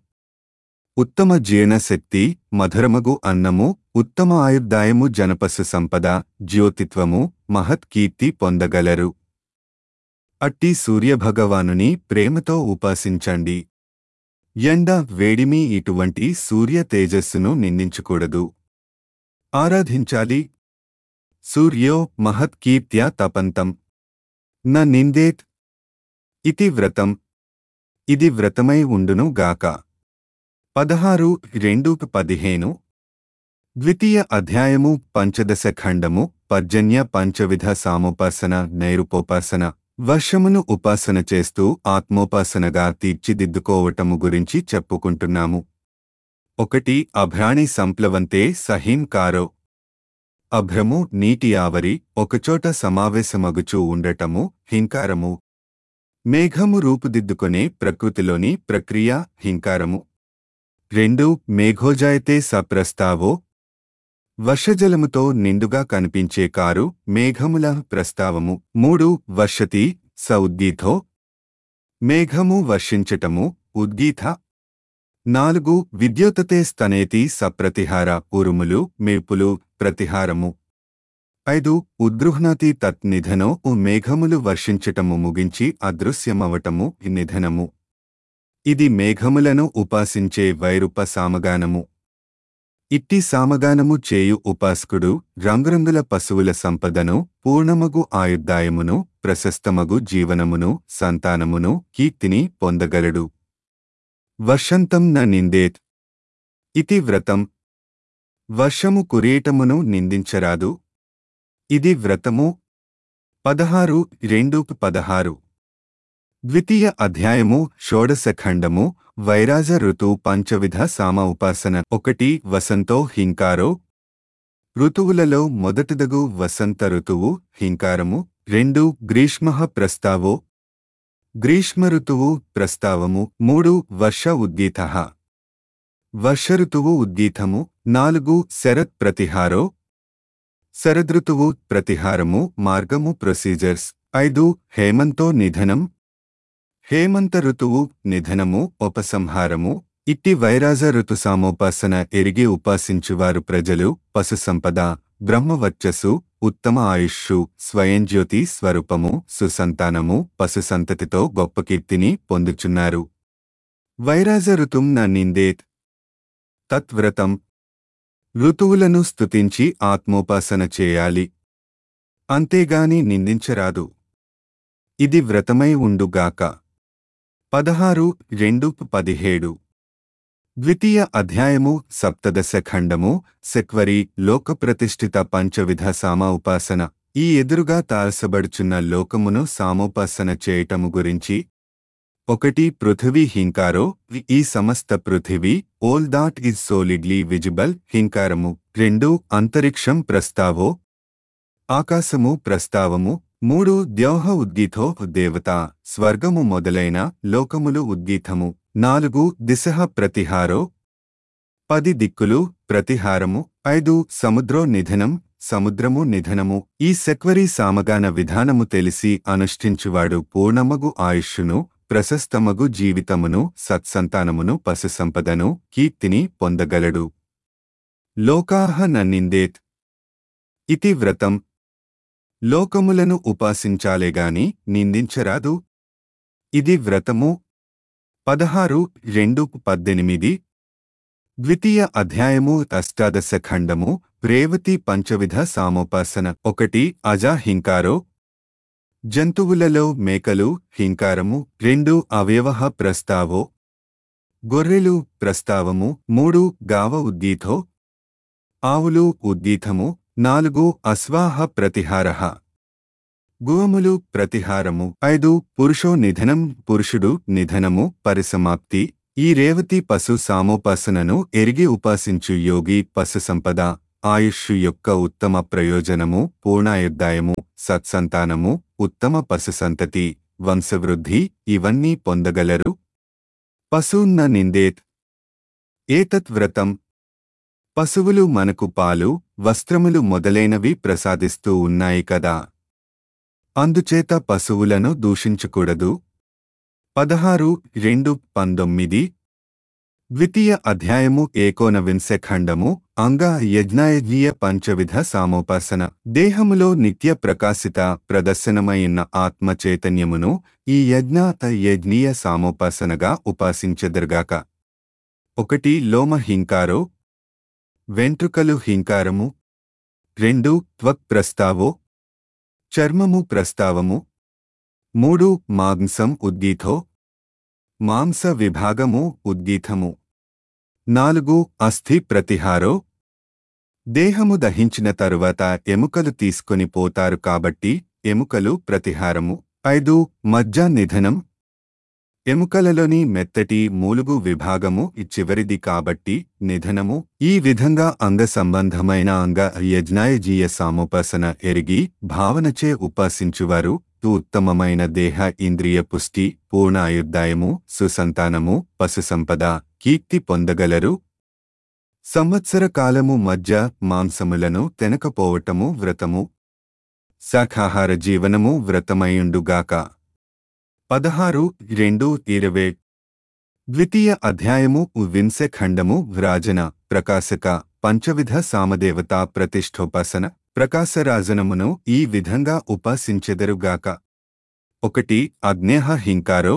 S1: ఉత్తమ జీర్ణశక్తి మధురమగు అన్నము ఉత్తమ ఆయుర్దాయము జనపసు సంపద జ్యోతిత్వము మహత్ కీర్తి పొందగలరు అట్టి సూర్యభగవానుని ప్రేమతో ఉపాసించండి ఎండ వేడిమి ఇటువంటి సూర్య తేజస్సును నిందించకూడదు ఆరాధించాలి సూర్యో మహత్కీర్త్యా తపంతం న నిందేత్ ఇతి వ్రతం ఇది వ్రతమై ఉండును గాక పదహారు రెండు పదిహేను ద్వితీయ అధ్యాయము పంచదశ ఖండము పర్జన్య పంచవిధ సామోపాసన నైరుపోపాసన వర్షమును ఉపాసన చేస్తూ ఆత్మోపాసనగా తీర్చిదిద్దుకోవటము గురించి చెప్పుకుంటున్నాము ఒకటి అభ్రాణి సంప్లవంతే సహీంకారో అభ్రము నీటి ఆవరి ఒకచోట సమావేశమగుచూ ఉండటము హింకారము మేఘము రూపుదిద్దుకొనే ప్రకృతిలోని ప్రక్రియ హింకారము రెండు మేఘోజాయతే సప్రస్తావో వర్షజలముతో నిండుగా కనిపించే కారు మేఘముల ప్రస్తావము మూడు వర్షతి స ఉద్గీథో మేఘము వర్షించటము ఉద్గీత నాలుగు విద్యోతతే స్తనేతి సప్రతిహార ఉరుములు మేపులు ప్రతిహారము ఐదు ఉద్గృహ్ణాతి తత్ నిధనో ఉ మేఘములు వర్షించటము ముగించి అదృశ్యమవటము నిధనము ఇది మేఘములను ఉపాసించే వైరుప సామగానము ఇట్టి సామగానము చేయు ఉపాసకుడు రంగురంగుల పశువుల సంపదను పూర్ణమగు ఆయుర్దాయమును ప్రశస్తమగు జీవనమును సంతానమును కీర్తిని పొందగలడు వర్షంతం న నిందేత్ ఇతి వ్రతం వర్షము కురేటమును నిందించరాదు ఇది వ్రతము పదహారు రెండు పదహారు ద్వితీయ అధ్యాయము షోడశ ఖండము వైరాజ ఋతు పంచవిధ సామ ఉపాసన ఒకటి వసంతో హింకారో ఋతువులలో మొదటిదగు వసంత ఋతువు హింకారము రెండు గ్రీష్మ ప్రస్తావో గ్రీష్మ ఋతువు ప్రస్తావము మూడు వర్ష ఉద్గీత వర్ష ఋతువు ఉద్గీతము నాలుగు శరత్ ప్రతిహారో శరదృతువు ప్రతిహారము మార్గము ప్రొసీజర్స్ ఐదు హేమంతో నిధనం హేమంత ఋతువు నిధనము ఉపసంహారము ఇట్టి వైరాజ ఋతు సామోపాసన ఎరిగి ఉపాసించువారు ప్రజలు పశుసంపద బ్రహ్మవర్చస్సు ఉత్తమ ఆయుష్షు స్వయంజ్యోతి స్వరూపము సుసంతానము పశుసంతతితో గొప్ప కీర్తిని పొందుచున్నారు వైరాజ ఋతుం న నిందేత్ తత్వ్రతం ఋతువులను స్తుతించి ఆత్మోపాసన చేయాలి అంతేగాని నిందించరాదు ఇది వ్రతమై ఉండుగాక పదహారు రెండు పదిహేడు ద్వితీయ అధ్యాయము సప్తదశ ఖండము సెక్వరి లోకప్రతిష్ఠిత పంచవిధ సామ ఉపాసన ఈ ఎదురుగా తారసబడుచున్న లోకమును సామోపాసన చేయటము గురించి ఒకటి పృథివీ హింకారో ఈ సమస్త పృథివీ all that is solidly visible హింకారము రెండు అంతరిక్షం ప్రస్తావో ఆకాశము ప్రస్తావము మూడు ద్యోహ ఉద్గీథో దేవత స్వర్గము మొదలైన లోకములు ఉద్గీతము నాలుగు దిశః ప్రతిహారో పది దిక్కులు ప్రతిహారము ఐదు సముద్రో నిధనం సముద్రము నిధనము ఈ సెక్వరీ సామగాన విధానము తెలిసి అనుష్ఠించువాడు పూర్ణమగు ఆయుష్షును ప్రశస్తమగు జీవితమును సత్సంతానమును పశుసంపదను కీర్తిని పొందగలడు లోకాహ నన్నిందేత్ ఇతి వ్రతం లోకములను ఉపాసించాలేగాని నిందించరాదు ఇది వ్రతము పదహారు రెండు పద్దెనిమిది ద్వితీయ అధ్యాయము అష్టాదశ ఖండము రేవతి పంచవిధ సామోపాసన ఒకటి అజా హింకారో జంతువులలో మేకలు హింకారము రెండు అవయవ ప్రస్తావో గొర్రెలు ప్రస్తావము మూడు గావ ఉద్దీథో ఆవులు ఉద్దీతము నాలుగు అశ్వాహ ప్రతిహారః గువములు ప్రతిహారము ఐదు పురుషో నిధనం పురుషుడు నిధనము పరిసమాప్తి ఈ రేవతి పశు సామోపాసనను ఎరిగి ఉపాసించు యోగి పశు సంపద ఆయుష్షు యొక్క ఉత్తమ ప్రయోజనము పూర్ణాయుర్దాయము సత్సంతానము ఉత్తమ పశు సంతతి వంశవృద్ధి ఇవన్నీ పొందగలరు పశూన్న నిందేత్ ఏతత్ వ్రతం పశువులు మనకు పాలు వస్త్రములు మొదలైనవి ప్రసాదిస్తూ ఉన్నాయి కదా అందుచేత పశువులను దూషించకూడదు పదహారు రెండు పంతొమ్మిది ద్వితీయ అధ్యాయము ఏకోనవింశ ఖండము అంగ యజ్ఞయజ్ఞీయ పంచవిధ సామోపాసన దేహములో నిత్య ప్రకాశిత ప్రదర్శనమైన ఆత్మ చైతన్యమును ఈ యజ్ఞాత యజ్ఞీయ సామోపాసనగా ఉపాసించెదరుగాక ఒకటి లోమ హింకారో వెంట్రుకలు హింకారము రెండు త్వక్ ప్రస్తావో చర్మము ప్రస్తావము మూడు మాంసం ఉద్గీథో మాంస విభాగము ఉద్గీతము నాలుగు అస్థి ప్రతిహారో దేహము దహించిన తరువాత ఎముకలు తీసుకొని పోతారు కాబట్టి ఎముకలు ప్రతిహారము ఐదు మజ్జ నిధనం ఎముకలలోని మెత్తటి మూలుగు విభాగము ఈ చివరిది కాబట్టి నిధనము ఈ విధంగా అంగ సంబంధమైన అంగ యజ్ఞాయజీయ సామోపాసన ఎరిగి భావనచే ఉపాసించువారు ఉత్తమమైన దేహ ఇంద్రియ పుష్టి పూర్ణ ఆయుర్దాయము సుసంతానము పశుసంపద కీర్తి పొందగలరు సంవత్సర కాలము మధ్య మాంసములను తెనకపోవటము వ్రతము శాఖాహార జీవనము వ్రతమయుండుగాక పదహారు రెండు ఇరవై ద్వితీయ అధ్యాయము వింశ ఖండము వ్రాజన ప్రకాశక పంచవిధ సామదేవతా ప్రతిష్ఠోపాసన ప్రకాశరాజనమును ఈ విధంగా ఉపాసించెదరుగాక ఒకటి అగ్నేహ హింకారో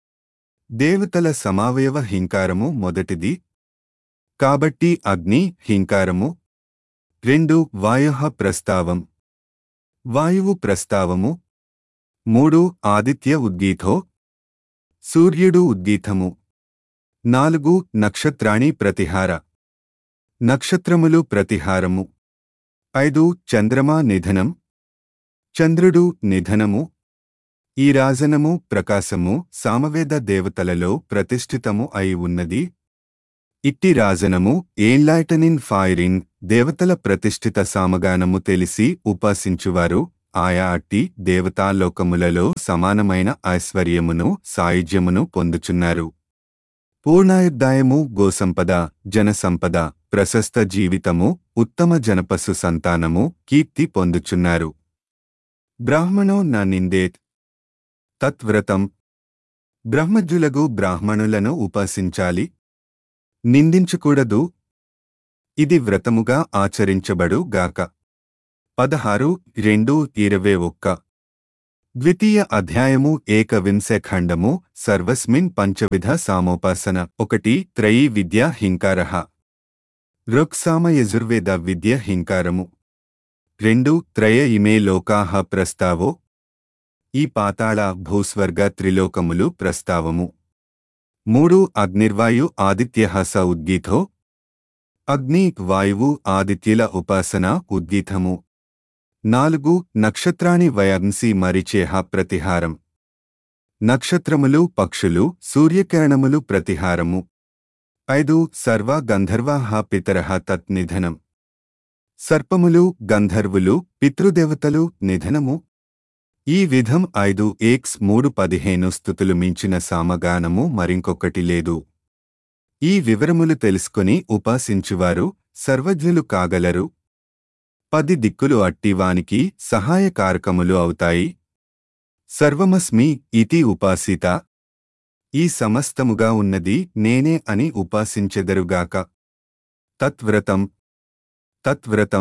S1: దేవతల సమావయవ హింకారము మొదటిది కాబట్టి అగ్ని హింకారము రెండు వాయుః ప్రస్తావం వాయువు ప్రస్తావము మూడు ఆదిత్య ఉద్గీథో సూర్యుడు ఉద్గీతము నాలుగు నక్షత్రాణి ప్రతిహార నక్షత్రములు ప్రతిహారము ఐదు చంద్రమా నిధనం చంద్రుడు నిధనము ఈ రాజనము ప్రకాశము సామవేద దేవతలలో ప్రతిష్ఠితము అయి ఉన్నది ఇట్టి రాజనము ఏన్లైటనిన్ ఫైరిన్ దేవతల ప్రతిష్ఠిత సామగానము తెలిసి ఉపాసించువారు ఆయా అట్టి దేవతాలోకములలో సమానమైన ఐశ్వర్యమును సాయుధ్యమును పొందుచున్నారు పూర్ణాయుర్దాయము గోసంపద జనసంపద ప్రశస్త జీవితము ఉత్తమ జనపశు సంతానము కీర్తి పొందుచున్నారు బ్రాహ్మణో నా నిందేత్ తత్వ్రతం బ్రహ్మజ్జులగు బ్రాహ్మణులను ఉపాసించాలి నిందించకూడదు ఇది వ్రతముగా ఆచరించబడు గాక పదహారు రెండు ఇరవై ఒక్క ద్వితీయ అధ్యాయము ఏకవింశ ఖండము సర్వస్మిన్ పంచవిధ సామోపాసన ఒకటి త్రయీ విద్య హింకారః ఋక్సామ యజుర్వేద విద్య హింకారము రెండు త్రయ ఇమే లోకాహ ప్రస్తావో ఈ పాతాళ భూస్వర్గ త్రిలోకములు ప్రస్తావము మూడు అగ్నిర్వాయు ఆదిత్య స ఉద్గీథో అగ్ని వాయువు ఆదిత్యుల ఉపాసన ఉద్గీతము నాలుగు నక్షత్రాణి వయంసి మరిచేహ ప్రతిహారం నక్షత్రములు పక్షులు సూర్యకిరణములు ప్రతిహారము ఐదు సర్వ గంధర్వాహ పితరహ తత్ నిధనం సర్పములు గంధర్వులు పితృదేవతలు నిధనము ఈ విధం ఐదు ఎక్స్ మూడు పదిహేను స్థుతులు మించిన సామగానము మరింకొకటి లేదు ఈ వివరములు తెలుసుకుని ఉపాసించువారు సర్వజ్ఞులు కాగలరు పది దిక్కులు అట్టివానికి సహాయకారకములు అవుతాయి సర్వమస్మి ఇతి ఉపాసిత ఈ సమస్తముగా ఉన్నది నేనే అని ఉపాసించెదరుగాక తత్వ్రతం తత్వ్రతం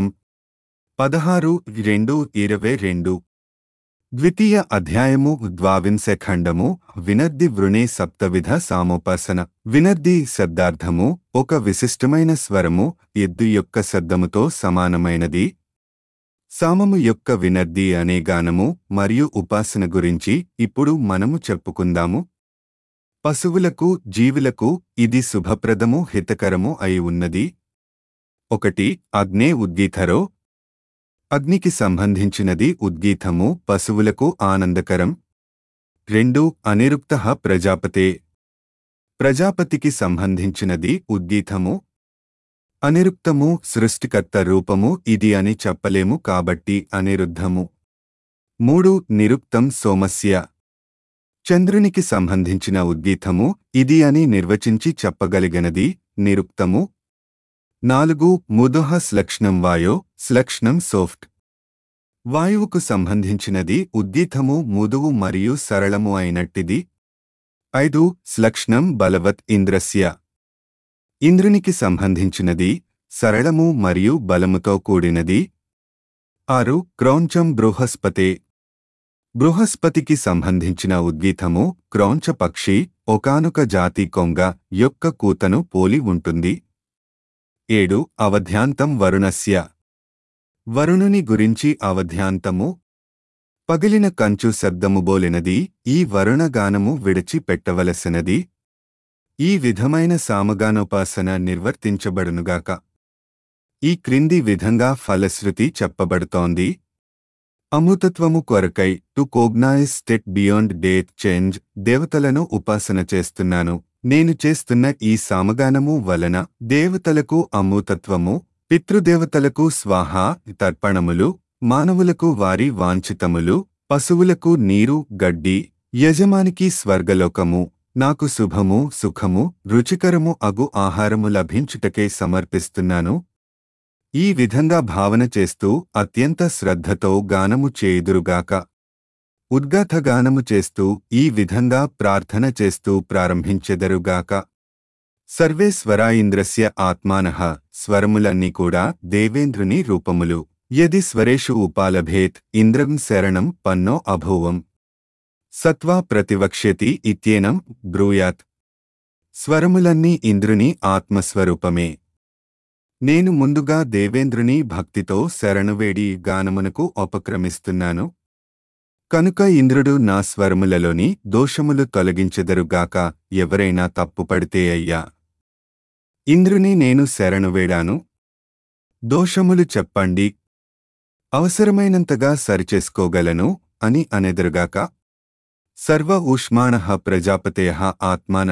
S1: పదహారు రెండు ఇరవై రెండు ద్వితీయ అధ్యాయము ద్వావింశ ఖండము వినర్ది వృణే సప్తవిధ సామోపాసన వినర్ది శబ్దార్థము ఒక విశిష్టమైన స్వరము ఎద్దు యొక్క శబ్దముతో సమానమైనది సామము యొక్క వినర్ది అనే గానము మరియు ఉపాసన గురించి ఇప్పుడు మనము చెప్పుకుందాము పశువులకు జీవులకు ఇది శుభప్రదము హితకరము అయి ఉన్నది ఒకటి అగ్నే ఉద్గీతరో అగ్నికి సంబంధించినది ఉద్గీతము పశువులకు ఆనందకరం రెండు అనిరుక్త ప్రజాపతే ప్రజాపతికి సంబంధించినది ఉద్గీతము అనిరుక్తము సృష్టికర్త రూపము ఇది అని చెప్పలేము కాబట్టి అనిరుద్ధము మూడు నిరుక్తం సోమస్య చంద్రునికి సంబంధించిన ఉద్గీతము ఇది అని నిర్వచించి చెప్పగలిగినది నిరుక్తము నాలుగు ముదుహ స్లక్ష్ణం వాయో స్లక్ష్ణం సోఫ్ట్ వాయువుకు సంబంధించినది ఉద్గీతము ముదువు మరియు సరళము అయినట్టిది ఐదు స్లక్ష్ణం బలవత్ ఇంద్రస్య ఇంద్రునికి సంబంధించినది సరళము మరియు బలముతో కూడినది ఆరు క్రౌంచం బృహస్పతే బృహస్పతికి సంబంధించిన ఉద్గీతము క్రౌంచ పక్షి ఒకానొక జాతి కొంగ యొక్క కూతను పోలి ఉంటుంది ఏడు అవధ్యాంతం వరుణస్య వరుణుని గురించి అవధ్యాంతము పగిలిన కంచు శబ్దము బోలినది ఈ వరుణగానము విడిచి పెట్టవలసినది ఈ విధమైన సామగానోపాసన నిర్వర్తించబడునుగాక ఈ క్రింది విధంగా ఫలశ్రుతి చెప్పబడుతోంది అమృతత్వము కొరకై to cognise state beyond death change దేవతలను ఉపాసన చేస్తున్నాను నేను చేస్తున్న ఈ సామగానము వలన దేవతలకు అమృతత్వము పితృదేవతలకు స్వాహ తర్పణములు మానవులకు వారి వాంఛితములు పశువులకు నీరు గడ్డి యజమానికి స్వర్గలోకము నాకు శుభము సుఖము రుచికరము అగు ఆహారము లభించుటకే సమర్పిస్తున్నాను ఈ విధంగా భావన చేస్తూ అత్యంత శ్రద్ధతో గానము చేయుదురుగాక ఉద్గాత గానము చేస్తూ ఈ విధంగా ప్రార్థన చేస్తూ ప్రారంభించెదరుగాక సర్వే స్వరాయింద్రస్య ఆత్మానః స్వరములన్నీ కూడా దేవేంద్రుని రూపములు యది స్వరేషు ఉపాలభేత్ ఇంద్రం శరణం పన్నో అభూవం సత్వా ప్రతివక్ష్యతి ఇత్యేనం బ్రూయాత్ స్వరములన్నీ ఇంద్రుని ఆత్మస్వరూపమే నేను ముందుగా దేవేంద్రుని భక్తితో శరణువేడి గానమునకు ఉపక్రమిస్తున్నాను కనుక ఇంద్రుడు నా స్వరములలోని దోషములు తొలగించెదరుగాక ఎవరైనా తప్పుపడితే అయ్యా ఇంద్రుని నేను శరణువేడాను దోషములు చెప్పండి అవసరమైనంతగా సరిచేసుకోగలను అని అనెదురుగాక సర్వ ఊష్మాణ ప్రజాపతయ ఆత్మాన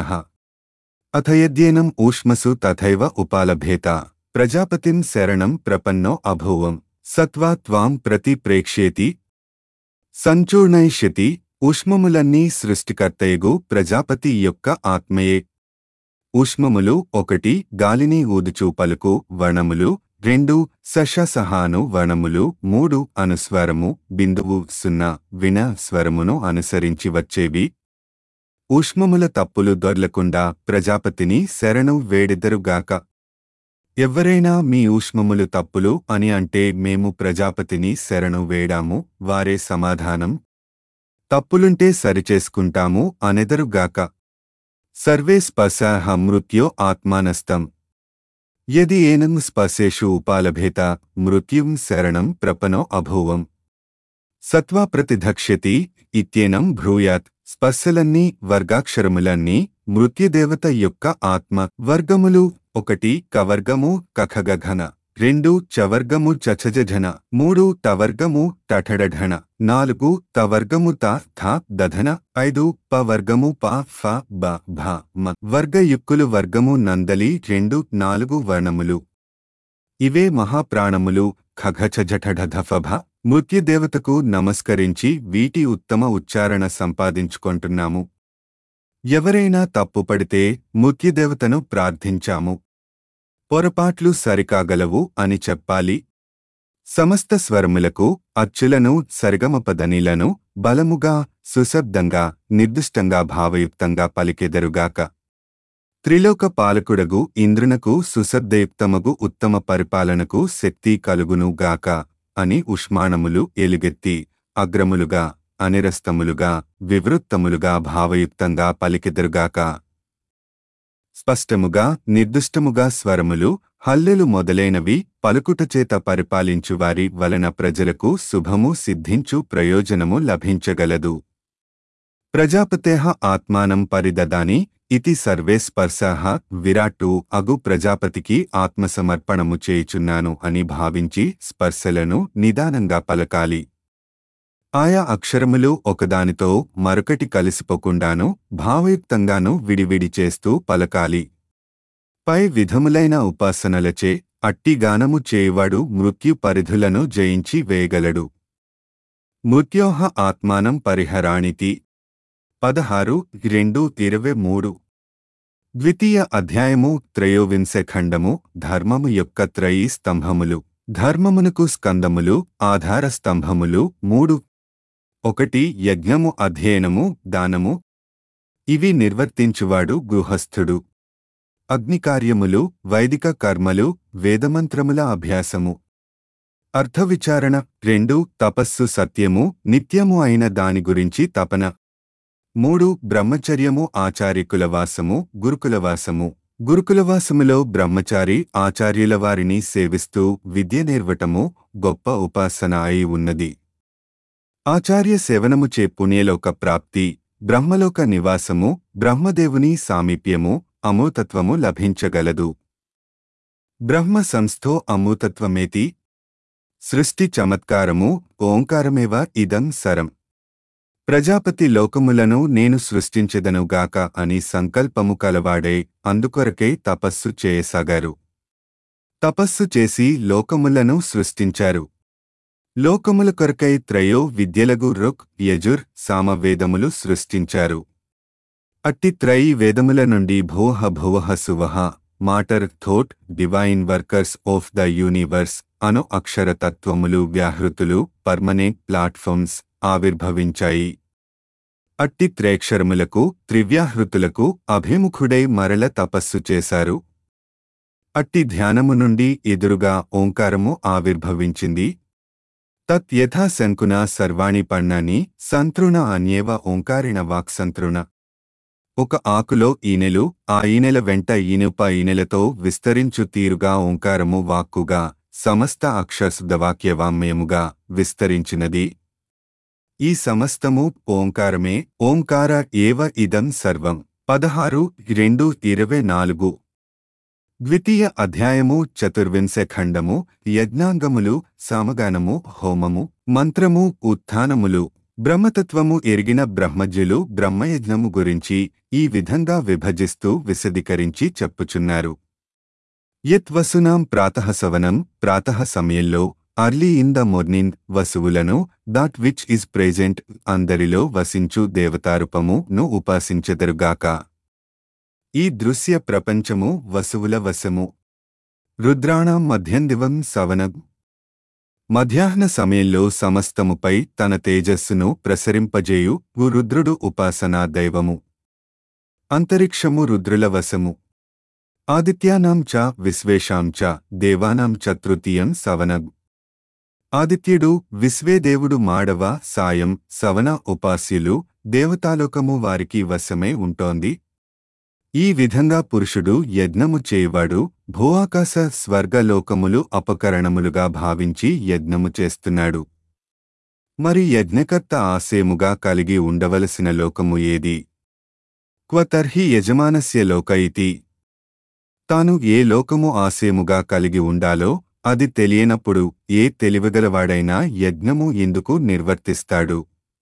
S1: అథయద్యేనం ఊష్మసు తథైవ ఉపాలభేత ప్రజాపతిం శరణం ప్రపన్నో అభూవం సత్వా త్వాం ప్రతి ప్రేక్ష్యేతి సంచూర్ణయిష్యతి ఉష్మములన్నీ సృష్టికర్తయగు ప్రజాపతి యొక్క ఆత్మయే ఉష్మములు ఒకటి గాలిని ఊదుచూ పలుకు వణములు రెండు సషసహాను వణములు మూడు అనుస్వరము బిందువు సున్నా విన స్వరమును అనుసరించి వచ్చేవి ఉష్మముల తప్పులు దొర్లకుండా ప్రజాపతిని శరణు వేడెదరుగాక ఎవ్వరైనా మీ ఊష్మములు తప్పులు అని అంటే మేము ప్రజాపతిని శరణు వేడాము వారే సమాధానం తప్పులుంటే సరిచేసుకుంటాము అనెదరుగాక సర్వే స్పశః మృత్యో ఆత్మానస్తం యది ఏనం స్పశేషు ఉపాలభేత మృత్యుం శరణం ప్రపనో అభూవం సత్వా ప్రతిధక్ష్యతి ఇత్యేనం భ్రూయాత్ స్పర్శలన్నీ వర్గాక్షరములన్నీ మృత్యుదేవత యొక్క ఆత్మ వర్గములు ఒకటి కవర్గము కఖగఘన రెండు చవర్గము చచజన మూడు తవర్గము టఠడఢణ నాలుగు తవర్గము త థ దధన ఐదు పవర్గము ప ఫ బ భ మ వర్గయుక్కులు వర్గము నందలి రెండు నాలుగు వర్ణములు ఇవే మహాప్రాణములు ఖఘచజఠఢఫభ మృత్యుదేవతకు నమస్కరించి వీటి ఉత్తమ ఉచ్చారణ సంపాదించుకుంటున్నాము ఎవరైనా తప్పుపడితే మృత్యుదేవతను ప్రార్థించాము పొరపాట్లు సరికాగలవు అని చెప్పాలి సమస్త స్వరములకు అచ్చులను సరిగమపదనిలను బలముగా సుశబ్దంగా నిర్దిష్టంగా భావయుక్తంగా పలికెదరుగాక త్రిలోక పాలకుడగు ఇంద్రునకు సుశబ్దయుక్తమగు ఉత్తమ పరిపాలనకు శక్తి కలుగునుగాక అని ఉష్మాణములు ఎలుగెత్తి అగ్రములుగా అనిరస్తములుగా వివృత్తములుగా భావయుక్తంగా పలికెదరుగాక స్పష్టముగా నిర్దిష్టముగా స్వరములు హల్లెలు మొదలైనవి పలుకుటచేత పరిపాలించువారి వలన ప్రజలకు శుభము సిద్ధించు ప్రయోజనము లభించగలదు ప్రజాపతేహ ఆత్మానం పరిదదాని ఇతి సర్వే స్పర్శాహ విరాట్టు అగు ప్రజాపతికి ఆత్మసమర్పణము చేయుచున్నాను అని భావించి స్పర్శలను నిదానంగా పలకాలి ఆయా అక్షరములు ఒకదానితో మరొకటి కలిసిపోకుండాను భావయుక్తంగాను విడివిడి చేస్తూ పలకాలి పై విధములైన ఉపాసనలచే అట్టి గానము చేయువాడు మృత్యు పరిధులను జయించి వేయగలడు మృత్యోహ ఆత్మానం పరిహరాణితి పదహారు రెండు ఇరవై మూడు ద్వితీయ అధ్యాయము త్రయోవింశ ఖండము ధర్మము యొక్క త్రయీ స్తంభములు ధర్మమునకు స్కందములు ఆధార స్తంభములు మూడు ఒకటి యజ్ఞము అధ్యయనము దానము ఇవి నిర్వర్తించువాడు గృహస్థుడు అగ్నికార్యములు వైదిక కర్మలు వేదమంత్రముల అభ్యాసము అర్థవిచారణ రెండు తపస్సు సత్యము నిత్యము అయిన దాని గురించి తపన మూడు బ్రహ్మచర్యము ఆచార్యకులవాసము గురుకులవాసము గురుకులవాసములో బ్రహ్మచారి ఆచార్యుల వారిని సేవిస్తూ విద్య నేర్వటము గొప్ప ఉపాసన అయి ఉన్నది ఆచార్య సేవనముచే పుణ్యలోక ప్రాప్తి బ్రహ్మలోక నివాసము బ్రహ్మదేవుని సామీప్యము అమూతత్వము లభించగలదు బ్రహ్మ సంస్థో అమూతత్వమేతి సృష్టి చమత్కారము ఓంకారమేవ ఇదం సరం ప్రజాపతి లోకములను నేను సృష్టించెదనుగాక అని సంకల్పము కలవాడే అందుకొరకై తపస్సు చేయసాగారు తపస్సు చేసి లోకములను సృష్టించారు లోకముల కొరకై త్రయో విద్యలగు రుక్ యజుర్ సామవేదములు సృష్టించారు అట్టి త్రయీ వేదముల నుండి భోహ భువహ సువహ matter thought divine workers of the universe అను అక్షరతత్వములు వ్యాహృతులు పర్మనెంట్ ప్లాట్ఫామ్స్ ఆవిర్భవించాయి అట్టి త్రేక్షరములకు త్రివ్యాహృతులకు అభిముఖుడై మరల తపస్సు చేశారు అట్టి ధ్యానము నుండి ఎదురుగా ఓంకారము ఆవిర్భవించింది తత్ యథా శంకున సర్వాణి పణ్ణని సంతృణ అన్యేవ ఓంకారిణ వాక్సంతృణ ఒక ఆకులో ఈనెలు ఆ ఈనెల వెంట ఈనుప ఈనెలతో విస్తరించు తీరుగా ఓంకారము వాక్కుగా సమస్త అక్షరశుద్ధవాక్యవామ్యముగా విస్తరించినది ఈ సమస్తము ఓంకారమే ఓంకార ఏవ ఇదం సర్వం పదహారు రెండు ఇరవై నాలుగు ద్వితీయ అధ్యాయము చతుర్వింశ ఖండము యజ్ఞాంగములు సామగానము హోమము మంత్రము ఉత్థానములు బ్రహ్మతత్వము ఎరిగిన బ్రహ్మజ్యులు బ్రహ్మయజ్ఞము గురించి ఈ విధంగా విభజిస్తూ విశదీకరించి చెప్పుచున్నారు యత్ వసునాం ప్రాతః సవనం ప్రాతః సమయంలో అర్లీ ఇన్ ద మార్నింగ్ వసువులను దాట్ విచ్ ఇస్ ప్రెజెంట్ అందరిలో వసించు దేవతారూపము ను ఉపాసించెదరుగాక ఈ దృశ్య ప్రపంచము వసువుల వశము రుద్రాణం మధ్యందివం సవనం మధ్యాహ్న సమయంలో సమస్తముపై తన తేజస్సును ప్రసరింపజేయు వు రుద్రుడు ఉపాసనా దైవము అంతరిక్షము రుద్రుల వశము ఆదిత్యానాం చ విశ్వేషాం చ దేవానాం చ తృతీయం సవనగ్ ఆదిత్యుడు విశ్వేదేవుడు మాడవ సాయం సవన ఉపాస్యులు దేవతాలోకము వారికి వశమై ఉంటోంది ఈ విధంగా పురుషుడు యజ్ఞము చేయువాడు భూఆకాశ స్వర్గలోకములు అపకరణములుగా భావించి యజ్ఞము చేస్తున్నాడు మరి యజ్ఞకర్త ఆశయముగా కలిగి ఉండవలసిన లోకము ఏది క్వతర్హి యజమానస్య లోక ఇతి తాను ఏ లోకము ఆశయముగా కలిగి ఉండాలో అది తెలియనప్పుడు ఏ తెలివిగలవాడైనా యజ్ఞము ఎందుకు నిర్వర్తిస్తాడు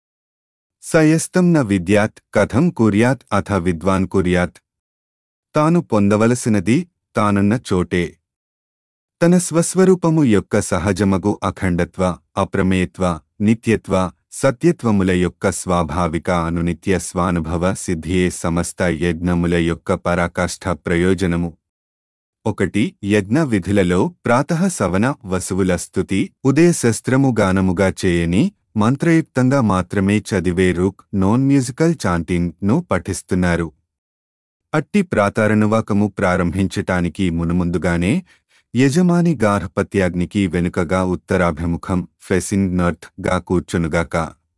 S1: సయస్తం న విద్యాత్ కథం కుర్యాత్ అథ విద్వాన్ కుర్యాత్ తాను పొందవలసినది తానున్న చోటే తన స్వస్వరూపము యొక్క సహజమగు అఖండత్వ అప్రమేయత్వ నిత్యత్వ సత్యత్వముల యొక్క స్వాభావిక అనునిత్య స్వానుభవ సిద్ధియే సమస్త యజ్ఞముల యొక్క పరాకాష్ఠ ప్రయోజనము ఒకటి యజ్ఞ విధులలో ప్రాతః సవన వసువుల స్తుతి ఉదయ శస్త్రము గానముగా చేయని మంత్రయుక్తంగా మాత్రమే చదివే రుక్ నోన్ మ్యూజికల్ చాంటింగ్ ను పఠిస్తున్నారు అట్టి ప్రాతారణువాకము ప్రారంభించటానికి మునుముందుగానే యజమాని గార్హపత్యాగ్నికి వెనుకగా ఉత్తరాభిముఖం ఫెసింగ్ నర్త్ గా కూర్చునుగాక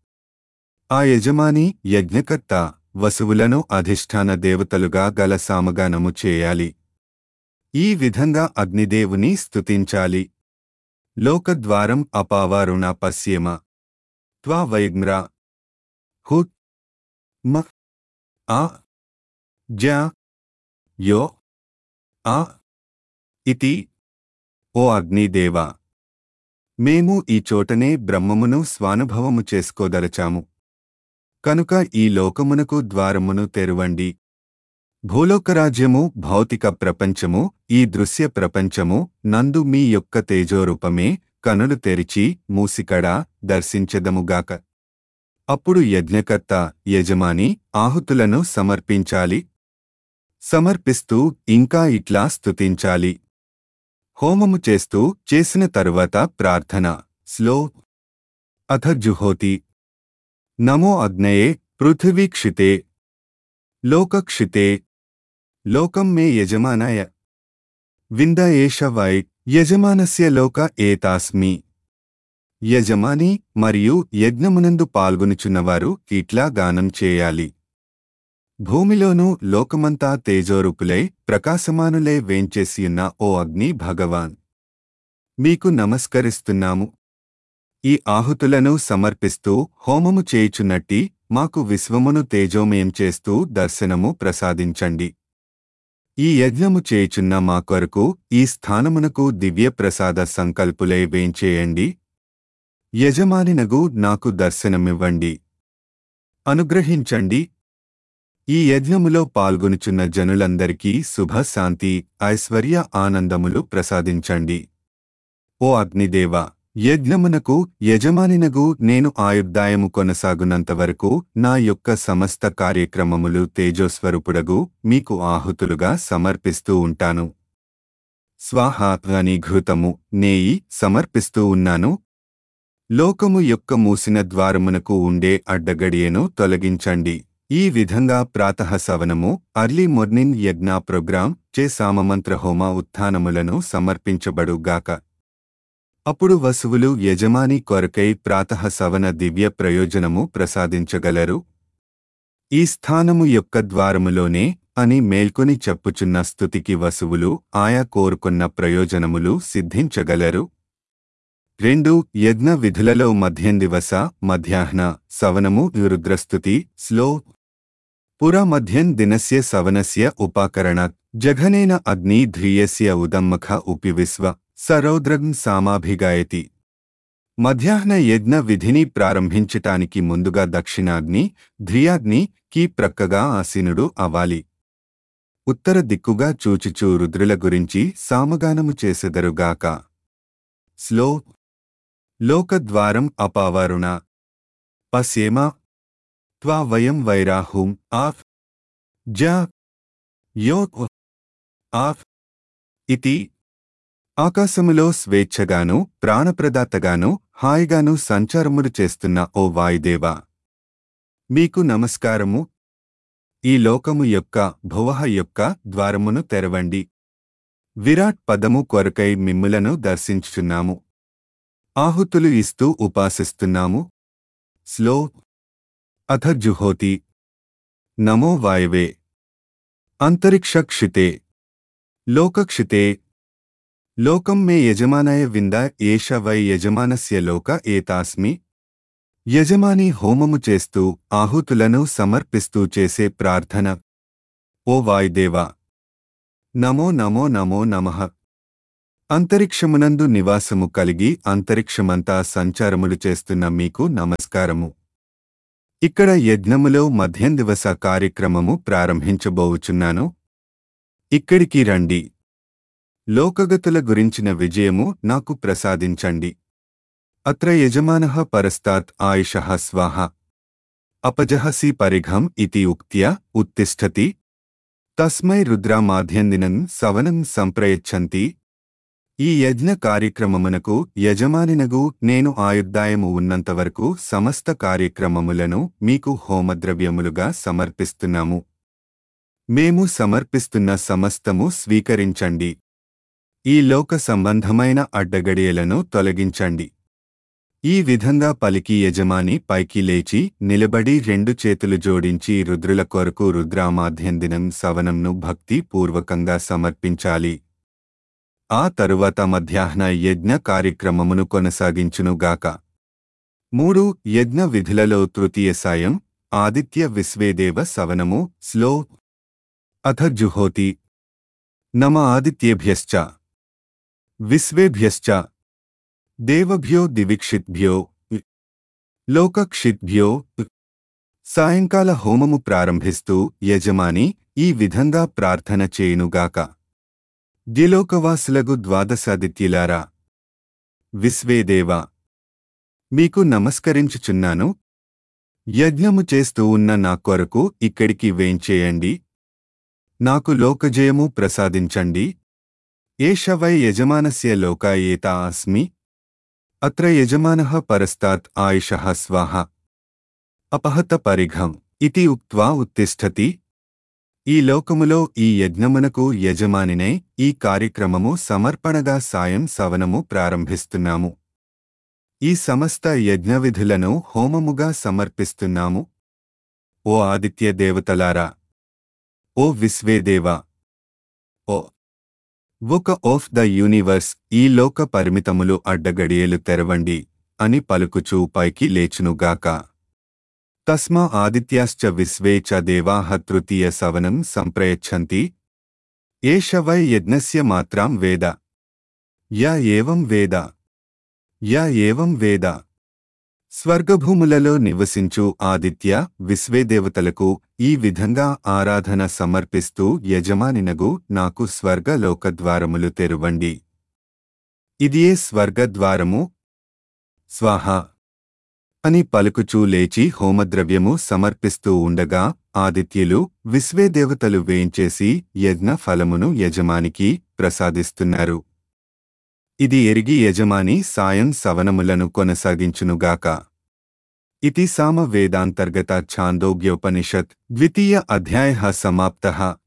S1: ఆ యజమాని యజ్ఞకర్త వసువులను అధిష్టాన దేవతలుగా గల సామగానము చేయాలి ఈ విధంగా అగ్నిదేవుని స్తుతించాలి లోకద్వారం అపావారుణ పశ్యేమ త్వా వైగ్మ్రా హు మ ఆ జ యో ఆ ఇతి ఓ అగ్నిదేవా మేము ఈ చోటనే బ్రహ్మమును స్వానుభవము చేసుకోదరచాము కనుక ఈ లోకమునకు ద్వారమును తెరువండి భూలోకరాజ్యము భౌతిక ప్రపంచము ఈ దృశ్య ప్రపంచము నందు మీ యొక్క తేజోరూపమే కనులు తెరిచి మూసికడా దర్శించదముగాక అప్పుడు యజ్ఞకర్త యజమాని ఆహుతులను సమర్పించాలి సమర్పిస్తూ ఇంకా ఇట్లా స్తుతించాలి హోమము చేస్తూ చేసిన తరువాత ప్రార్థన స్లో అథ జుహోతి నమో అగ్నయే పృథివీక్షితే లోకక్షితే లోకం మే యజమానాయ వింద ఏష వై యజమానస్య లోక ఏతాస్మి యజమాని మరియు యజ్ఞమునందు పాల్గొనుచున్నవారు ఇట్లా గానం చేయాలి భూమిలోనూ లోకమంతా తేజోరూపులై ప్రకాశమానులై వేంచేసియున్న ఓ అగ్ని భగవాన్ మీకు నమస్కరిస్తున్నాము ఈ ఆహుతులను సమర్పిస్తూ హోమము చేయుచున్నట్టి మాకు విశ్వమును తేజోమయం చేస్తూ దర్శనము ప్రసాదించండి ఈ యజ్ఞము చేయుచున్న మా కొరకు ఈ స్థానమునకు దివ్య ప్రసాద సంకల్పులై వేంచేయండి యజమానినగు నాకు దర్శనమివ్వండి అనుగ్రహించండి ఈ యజ్ఞములో పాల్గొనుచున్న జనులందరికీ శుభ శాంతి ఐశ్వర్య ఆనందములు ప్రసాదించండి ఓ అగ్నిదేవ యజ్ఞమునకు యజమానినగు నేను ఆయుర్దాయము కొనసాగునంతవరకు నా యొక్క సమస్త కార్యక్రమములు తేజోస్వరూపుడగు మీకు ఆహుతులుగా సమర్పిస్తూ ఉంటాను స్వాహ అని ఘృతము నేయి సమర్పిస్తూ ఉన్నాను లోకము యొక్క మూసిన ద్వారమునకు ఉండే అడ్డగడియను తొలగించండి ఈ విధంగా ప్రాతః సవనము అర్లీ మార్నింగ్ యజ్ఞ ప్రోగ్రాం చే సామమంత్రహోమ ఉత్థానములను సమర్పించబడుగాక అప్పుడు వసువులు యజమాని కొరకై ప్రాతః సవన దివ్య ప్రయోజనము ప్రసాదించగలరు ఈ స్థానము యొక్క ద్వారములోనే అని మేల్కొని చెప్పుచున్న స్థుతికి వసువులు ఆయా కోరుకున్న ప్రయోజనములు సిద్ధించగలరు రెండు యజ్ఞ విధులలో మధ్యం దివస మధ్యాహ్న సవనము రుద్రస్తుతి స్లో పుర మధ్యం దినస్య సవనస్య ఉపాకరణ జఘనేన అగ్ని ధ్రియస్య ఉదమ్మఖ ఉపి విశ్వ సరౌద్రం సామాభిగాయతి మధ్యాహ్న యజ్ఞ విధిని ప్రారంభించటానికి ముందుగా దక్షిణాగ్ని ధ్రియాగ్ని కీ ప్రక్కగా ఆసీనుడు అవాలి ఉత్తర దిక్కుగా చూచుచూ రుద్రుల గురించి సామగానము చేసెదరుగాక స్లో లోకద్వారం అపావరుణ పశ్యేమ త్వా వయం వైరాహుం ఆఫ్ జ యో ఆఫ్ ఇతి ఆకాశములో స్వేచ్ఛగాను ప్రాణప్రదాతగాను హాయిగాను సంచారములు చేస్తున్న ఓ వాయుదేవా మీకు నమస్కారము ఈ లోకము యొక్క భువహ యొక్క ద్వారమును తెరవండి విరాట్ పదము కొరకై మిమ్ములను దర్శించుచున్నాము ఆహుతులు ఇస్తూ ఉపాసిస్తున్నాము స్లో అథ జుహోతి నమో వాయవే అంతరిక్ష క్షితే లోకక్షితే లోకం మే యజమానాయ వింద ఏష వై యజమానస్య లోక ఏతాస్మి యజమాని హోమము చేస్తూ ఆహుతులను సమర్పిస్తూ చేసే ప్రార్థన ఓ వాయుదేవా నమో నమో నమో నమః అంతరిక్షమునందు నివాసము కలిగి అంతరిక్షమంతా సంచారములు చేస్తున్న మీకు నమస్కారము ఇక్కడ యజ్ఞములో మధ్యం దివస కార్యక్రమము ప్రారంభించబోవుచున్నాను ఇక్కడికి రండి లోకగతుల గురించిన విజయము నాకు ప్రసాదించండి అత్ర యజమానః పరస్తాత్ ఆయుషః స్వాహ అపజహసి పరిఘం ఇతి ఉక్త్య ఉత్తిష్టతి తస్మై రుద్రామాధ్యందినం సవనం సంప్రయచ్చంతి ఈ యజ్ఞ కార్యక్రమమునకు యజమానినగు నేను ఆయుర్దాయము ఉన్నంతవరకు సమస్త కార్యక్రమములను మీకు హోమద్రవ్యములుగా సమర్పిస్తున్నాము మేము సమర్పిస్తున్న సమస్తము స్వీకరించండి ఈ లోక సంబంధమైన అడ్డగడియలను తొలగించండి ఈ విధంగా పలికి యజమాని పైకి లేచి నిలబడి రెండు చేతులు జోడించి రుద్రుల కొరకు రుద్రామాధ్యందినం సవనంను భక్తి పూర్వకంగా సమర్పించాలి ఆ తరువాత మధ్యాహ్న యజ్ఞ కార్యక్రమమును కొనసాగించునుగాక మూడు యజ్ఞ విధులలో తృతీయ సాయం ఆదిత్య విశ్వేదేవ సవనము స్లో అథ జుహోతి నమ ఆదిత్యేభ్యశ్చ విశ్వేభ్యశ్చ దేవభ్యో దివిక్షిత్భ్యో లోకక్షిత్భ్యో సాయంకాల హోమము ప్రారంభిస్తూ యజమాని ఈ విధంగా ప్రార్థన చేయునుగాక ద్విలోకవాసులగు ద్వాదశాదిత్యులారా విశ్వేదేవ మీకు నమస్కరించుచున్నాను యజ్ఞము చేస్తూ ఉన్న నా కొరకు ఇక్కడికి వేంచేయండి నాకు లోకజయము ప్రసాదించండి ఏష వై యజమానస్య లోకాయేత అస్మి అత్ర యజమానః పరస్తాత్ ఆయుషః స్వాహ అపహత పరిఘం ఇతి ఉక్త్వా ఉత్తిష్టతి ఈ లోకములో ఈ యజ్ఞమునకు యజమానినే ఈ కార్యక్రమము సమర్పణగా సాయం సవనము ప్రారంభిస్తున్నాము ఈ సమస్త యజ్ఞవిధులను హోమముగా సమర్పిస్తున్నాము ఓ ఆదిత్య దేవతలారా ఓ విశ్వేదేవ ఓ ఒక ఆఫ్ ద యూనివర్స్ ఈ లోక పరిమితములు అడ్డగడియలు తెరవండి అని పలుకుచూ పైకి లేచునుగాక తస్మా ఆదిత్యాశ్చ విశ్వే చ దేవాః తృతీయ సవనం సంప్రయచ్చంతి ఏష వై యజ్ఞస్య మాత్రాం వేద యా ఏవం వేద యా ఏవం వేద స్వర్గభూములలో నివసించు ఆదిత్య విశ్వేదేవతలకు ఈ విధంగా ఆరాధన సమర్పిస్తూ యజమానినగు నాకు స్వర్గలోకద్వారములు తెరువండి ఇదియే స్వర్గద్వారము స్వాహ అని పలుకుచూ లేచి హోమద్రవ్యము సమర్పిస్తూ ఉండగా ఆదిత్యులు విశ్వేదేవతలు వేయించేసి యజ్ఞ ఫలమును యజమానికి ప్రసాదిస్తున్నారు ఇది ఎరిగి యజమాని సాయం సవనములను కొనసాగించునుగాక ఇతి సామ వేదాంతర్గత ఛాందోగ్యోపనిషత్ ద్వితీయ అధ్యాయ సమాప్త